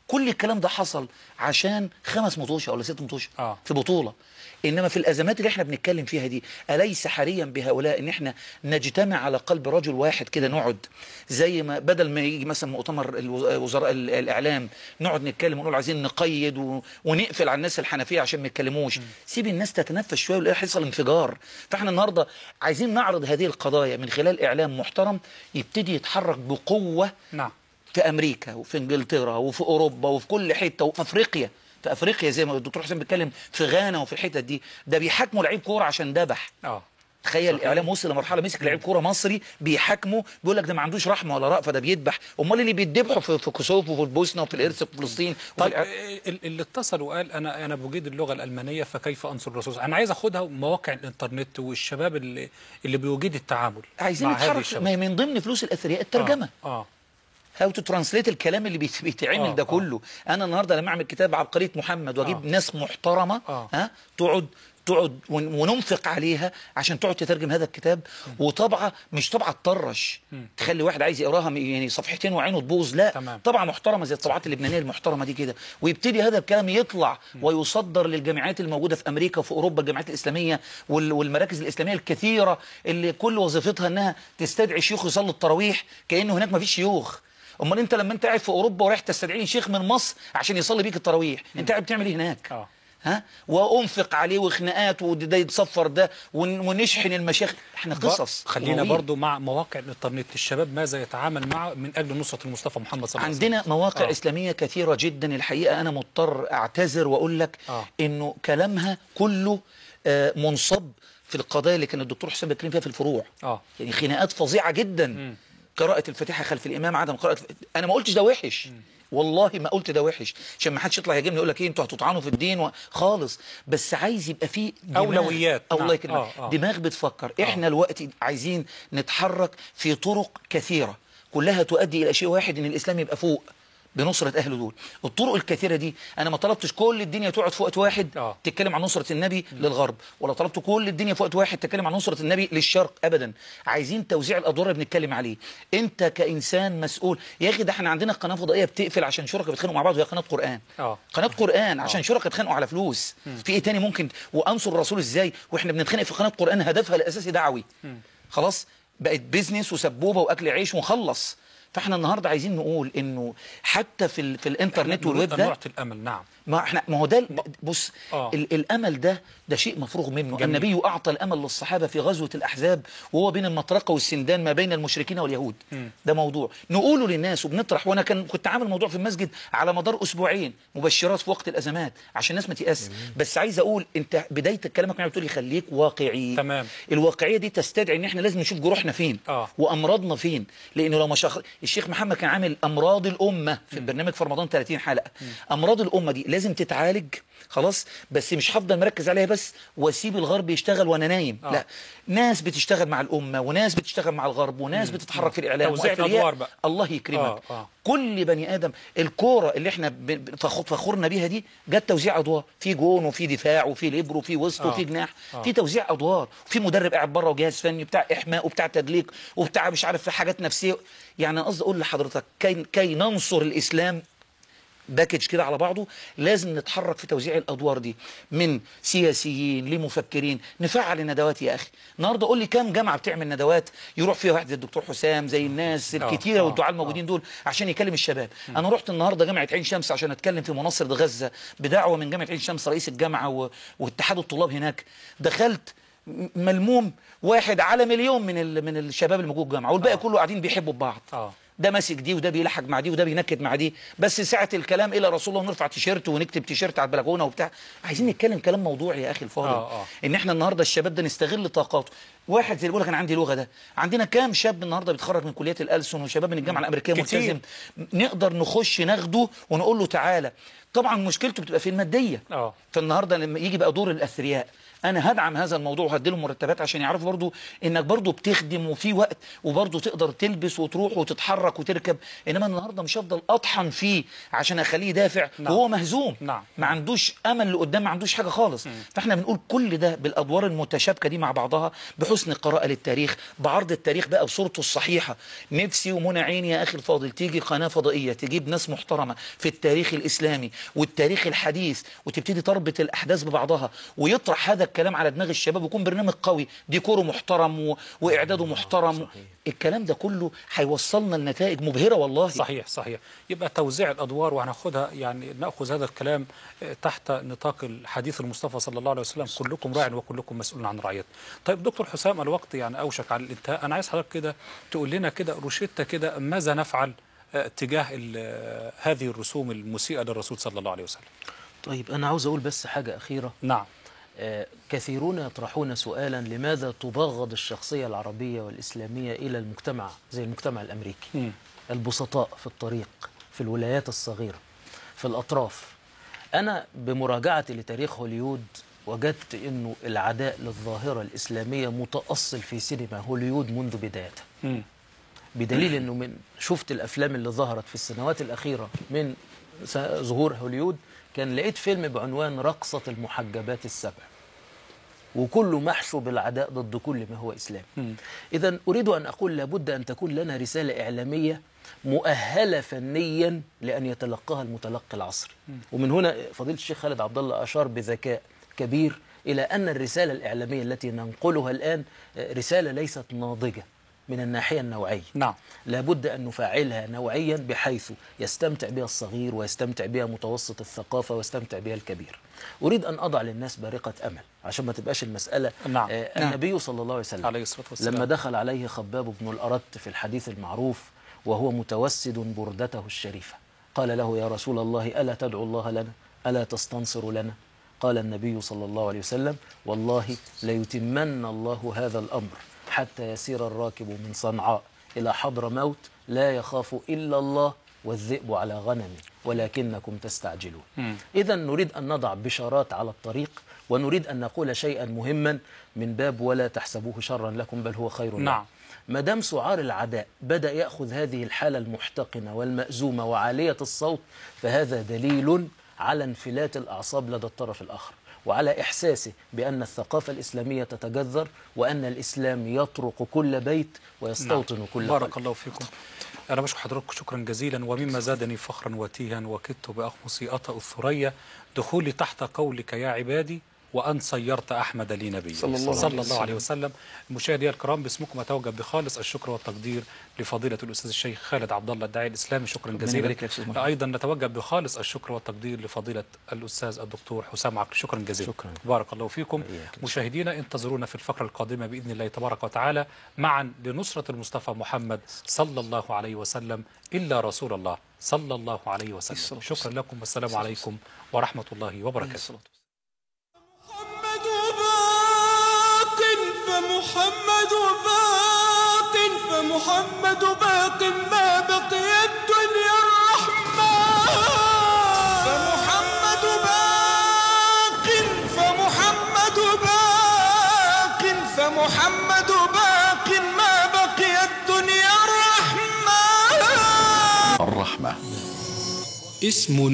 كل الكلام ده حصل عشان خمس مطوشه ولا ست مطوشه آه. في بطوله انما في الازمات اللي احنا بنتكلم فيها دي اليس حريا بهؤلاء ان احنا نجتمع على قلب رجل واحد كده نقعد زي ما بدل ما يجي مثلا مؤتمر الوز- وزراء ال- الاعلام نقعد نتكلم ونقول عايزين نقيد و... ونقفل على الناس الحنفيه عشان ما يتكلموش سيب الناس تتنفس شويه ولا يحصل انفجار فاحنا النهارده عايزين نعرض هذه القضايا من خلال اعلام محترم يبتدي يتحرك بقوه نعم في امريكا وفي انجلترا وفي اوروبا وفي كل حته وفي افريقيا في افريقيا زي ما الدكتور حسين بيتكلم في غانا وفي الحتت دي ده بيحاكموا لعيب كوره عشان ذبح اه تخيل الاعلام وصل لمرحله مسك لعيب كوره مصري بيحاكمه بيقول لك ده ما عندوش رحمه ولا رأفه ده بيذبح امال اللي بيتذبحوا في في كوسوفو وفي البوسنه وفي الارث وفي فلسطين وفي طيب الع- آه، اللي اتصل وقال انا انا بجيد اللغه الالمانيه فكيف انصر الرسول انا عايز اخدها مواقع الانترنت والشباب اللي اللي بيجيد التعامل عايزين مع هذه نتحرك الشباب. ما هي من ضمن فلوس الاثرياء الترجمه اه, آه. هاو تو ترانسليت الكلام اللي بيت- بيتعمل آه، ده آه. كله انا النهارده لما اعمل كتاب عبقريه محمد واجيب آه. ناس محترمه آه. ها تقعد تقعد ون- وننفق عليها عشان تقعد تترجم هذا الكتاب وطبعه مش طبعه تطرش تخلي واحد عايز يقراها م- يعني صفحتين وعينه تبوظ لا تمام. طبعه محترمه زي الطبعات اللبنانيه المحترمه دي كده ويبتدي هذا الكلام يطلع ويصدر للجامعات الموجوده في امريكا وفي اوروبا الجامعات الاسلاميه وال- والمراكز الاسلاميه الكثيره اللي كل وظيفتها انها تستدعي شيوخ يصلوا التراويح كانه هناك ما فيش شيوخ امال انت لما انت قاعد في اوروبا ورايح تستدعي لي شيخ من مصر عشان يصلي بيك التراويح انت قاعد بتعمل ايه هناك اه ها وانفق عليه وخناقات وده يتصفر ده ون- ونشحن المشايخ احنا قصص خلينا مواويل. برضو مع مواقع الانترنت الشباب ماذا يتعامل مع من اجل نصره المصطفى محمد صلى الله عليه وسلم عندنا مواقع آه. اسلاميه كثيره جدا الحقيقه انا مضطر اعتذر واقول لك آه. انه كلامها كله آه، منصب في القضايا اللي كان الدكتور حسين بيتكلم فيها في الفروع اه يعني خناقات فظيعه جدا قراءة الفاتحة خلف الإمام عدم قراءة أنا ما قلتش ده وحش والله ما قلت ده وحش عشان ما حدش يطلع يهاجمني يقول لك ايه انتوا هتطعنوا في الدين و... خالص بس عايز يبقى فيه دماغ. أولويات. الله نعم. يكرمك آه، آه. دماغ بتفكر احنا الوقت عايزين نتحرك في طرق كثيرة كلها تؤدي الى شيء واحد ان الاسلام يبقى فوق بنصرة أهله دول الطرق الكثيرة دي أنا ما طلبتش كل الدنيا تقعد في وقت واحد آه. تتكلم عن نصرة النبي للغرب ولا طلبت كل الدنيا في وقت واحد تتكلم عن نصرة النبي للشرق أبدا عايزين توزيع الأدوار اللي بنتكلم عليه أنت كإنسان مسؤول يا أخي ده احنا عندنا قناة فضائية بتقفل عشان شركاء بيتخانقوا مع بعض وهي قناة قرآن اه قناة قرآن عشان شركاء يتخانقوا على فلوس في ايه تاني ممكن وانصر الرسول ازاي واحنا بنتخانق في قناة قرآن هدفها الاساسي دعوي خلاص بقت بيزنس وسبوبة واكل عيش ونخلص فاحنا النهارده عايزين نقول انه حتى في ال في الانترنت والويب ده نعطي الامل نعم ما احنا ما هو ده ال- بص آه. ال الامل ده ده شيء مفروغ منه جميل. النبي اعطى الامل للصحابه في غزوه الاحزاب وهو بين المطرقه والسندان ما بين المشركين واليهود مم. ده موضوع نقوله للناس وبنطرح وانا كان كنت عامل موضوع في المسجد على مدار اسبوعين مبشرات في وقت الازمات عشان الناس ما تيأس بس عايز اقول انت بدايه كلامك معايا بتقول لي خليك واقعي تمام. الواقعيه دي تستدعي ان احنا لازم نشوف جروحنا فين آه. وامراضنا فين لانه لو مشاخ الشيخ محمد كان عامل امراض الامه في البرنامج في رمضان 30 حلقه امراض الامه دي لازم تتعالج خلاص بس مش هفضل مركز عليها بس واسيب الغرب يشتغل وانا نايم آه. لا ناس بتشتغل مع الامه وناس بتشتغل مع الغرب وناس بتتحرك في الاعلام توزيع وأثرياء. الأدوار بقى. الله يكرمك آه، آه. كل بني ادم الكوره اللي احنا ب- ب- فخ- فخورنا بيها دي جت توزيع ادوار في جون وفي دفاع وفي ليبرو وفي وسط آه. وفي جناح آه. في توزيع ادوار في مدرب قاعد بره وجهاز فني بتاع احماء وبتاع تدليك وبتاع مش عارف في حاجات نفسيه يعني أنا قصدي اقول لحضرتك كي كي ننصر الاسلام باكج كده على بعضه لازم نتحرك في توزيع الادوار دي من سياسيين لمفكرين نفعل الندوات يا اخي النهارده قول لي كام جامعه بتعمل ندوات يروح فيها واحد زي الدكتور حسام زي الناس آه، الكتيره آه، والدعاء آه. الموجودين دول عشان يكلم الشباب انا رحت النهارده جامعه عين شمس عشان اتكلم في مناصره غزه بدعوه من جامعه عين شمس رئيس الجامعه و... واتحاد الطلاب هناك دخلت م- ملموم واحد على مليون من ال... من الشباب اللي موجود الجامعه والباقي كله قاعدين بيحبوا بعض اه ده ماسك دي وده بيلحق مع دي وده بينكد مع دي بس ساعة الكلام إلى رسول الله نرفع تيشيرت ونكتب تيشيرت على البلكونة وبتاع عايزين نتكلم كلام موضوعي يا أخي الفاضل آه، آه. إن إحنا النهاردة الشباب ده نستغل طاقاته واحد زي اللي بيقول لك أنا عندي لغة ده عندنا كام شاب النهاردة بيتخرج من كليات الألسن وشباب من الجامعة الأمريكية كتير. ملتزم نقدر نخش ناخده ونقول له تعالى طبعا مشكلته بتبقى في المادية اه فالنهارده لما يجي بقى دور الاثرياء انا هدعم هذا الموضوع وهديلهم مرتبات عشان يعرفوا برضو انك برضو بتخدم وفي وقت وبرضو تقدر تلبس وتروح وتتحرك وتركب انما النهارده مش هفضل اطحن فيه عشان اخليه دافع نعم. وهو مهزوم نعم. ما عندوش امل لقدام ما عندوش حاجه خالص فاحنا بنقول كل ده بالادوار المتشابكه دي مع بعضها بحسن القراءه للتاريخ بعرض التاريخ بقى بصورته الصحيحه نفسي ومنى عيني يا اخي الفاضل تيجي قناه فضائيه تجيب ناس محترمه في التاريخ الاسلامي والتاريخ الحديث وتبتدي تربط الاحداث ببعضها ويطرح هذا الكلام على دماغ الشباب ويكون برنامج قوي ديكوره محترم و... واعداده محترم الكلام ده كله هيوصلنا لنتائج مبهره والله صحيح صحيح يبقى توزيع الادوار وهناخدها يعني ناخذ هذا الكلام آه، تحت نطاق الحديث المصطفى صلى الله عليه وسلم كلكم راع وكلكم مسؤول عن رعيته. طيب دكتور حسام الوقت يعني اوشك على الانتهاء انا عايز حضرتك كده تقول لنا كده روشته كده ماذا نفعل آه، تجاه ال- آه، هذه الرسوم المسيئه للرسول صلى الله عليه وسلم. طيب أنا عاوز أقول بس حاجة أخيرة نعم آه كثيرون يطرحون سؤالا لماذا تبغض الشخصية العربية والإسلامية إلى المجتمع زي المجتمع الأمريكي مم. البسطاء في الطريق في الولايات الصغيرة في الأطراف أنا بمراجعتي لتاريخ هوليود وجدت أنه العداء للظاهرة الإسلامية متأصل في سينما هوليود منذ بدايتها مم. بدليل انه من شفت الافلام اللي ظهرت في السنوات الاخيره من س- ظهور هوليود كان لقيت فيلم بعنوان رقصه المحجبات السبع وكله محشو بالعداء ضد كل ما هو اسلامي مم. اذا اريد ان اقول لابد ان تكون لنا رساله اعلاميه مؤهله فنيا لان يتلقاها المتلقي العصري ومن هنا فضيله الشيخ خالد عبد الله اشار بذكاء كبير الى ان الرساله الاعلاميه التي ننقلها الان آه، رساله ليست ناضجه من الناحيه النوعيه نعم لابد أن نفعلها نوعيا بحيث يستمتع بها الصغير ويستمتع بها متوسط الثقافة ويستمتع بها الكبير أريد أن أضع للناس بارقة أمل عشان ما تبقاش المسألة نعم. آه نعم. النبي صلى الله عليه وسلم عليه الصلاه والسلام. لما دخل عليه خباب بن الأرت في الحديث المعروف وهو متوسد بردته الشريفة قال له يا رسول الله ألا تدعو الله لنا ألا تستنصر لنا قال النبي صلى الله عليه وسلم والله ليتمن الله هذا الأمر حتى يسير الراكب من صنعاء إلى حضر موت لا يخاف إلا الله والذئب على غنمه ولكنكم تستعجلون مم. إذا نريد أن نضع بشارات على الطريق ونريد أن نقول شيئا مهما من باب ولا تحسبوه شرا لكم بل هو خير لكم نعم. ما دام سعار العداء بدأ يأخذ هذه الحالة المحتقنة والمأزومة وعالية الصوت فهذا دليل على انفلات الأعصاب لدى الطرف الآخر وعلى إحساسه بأن الثقافة الإسلامية تتجذر وأن الإسلام يطرق كل بيت ويستوطن نعم. كل بارك قلب. الله فيكم أنا بشكر حضرتك شكرا جزيلا ومما زادني فخرا وتيها وكدت بأخمصي أطأ الثريا دخولي تحت قولك يا عبادي وأن صيرت أحمد لي نبيا صلى الله صلى عليه الله عليه وسلم مشاهدي الكرام باسمكم أتوجه بخالص الشكر والتقدير لفضيلة الأستاذ الشيخ خالد عبد الله الداعي الإسلامي شكرا ربنا جزيلا يبارك لك يا أستاذ محمد. أيضا نتوجه بخالص الشكر والتقدير لفضيلة الأستاذ الدكتور حسام عبد شكرا جزيلا شكرا. بارك الله فيكم مشاهدينا انتظرونا في الفقرة القادمة بإذن الله تبارك وتعالى معا لنصرة المصطفى محمد صلى الله عليه وسلم إلا رسول الله صلى الله عليه وسلم شكرا لكم والسلام عليكم ورحمة الله وبركاته باق فمحمد باق فمحمد باق ما بقي الدنيا الرحمن فمحمد باق فمحمد باق فمحمد باق ما بقي الدنيا الرحمن الرحمة اسم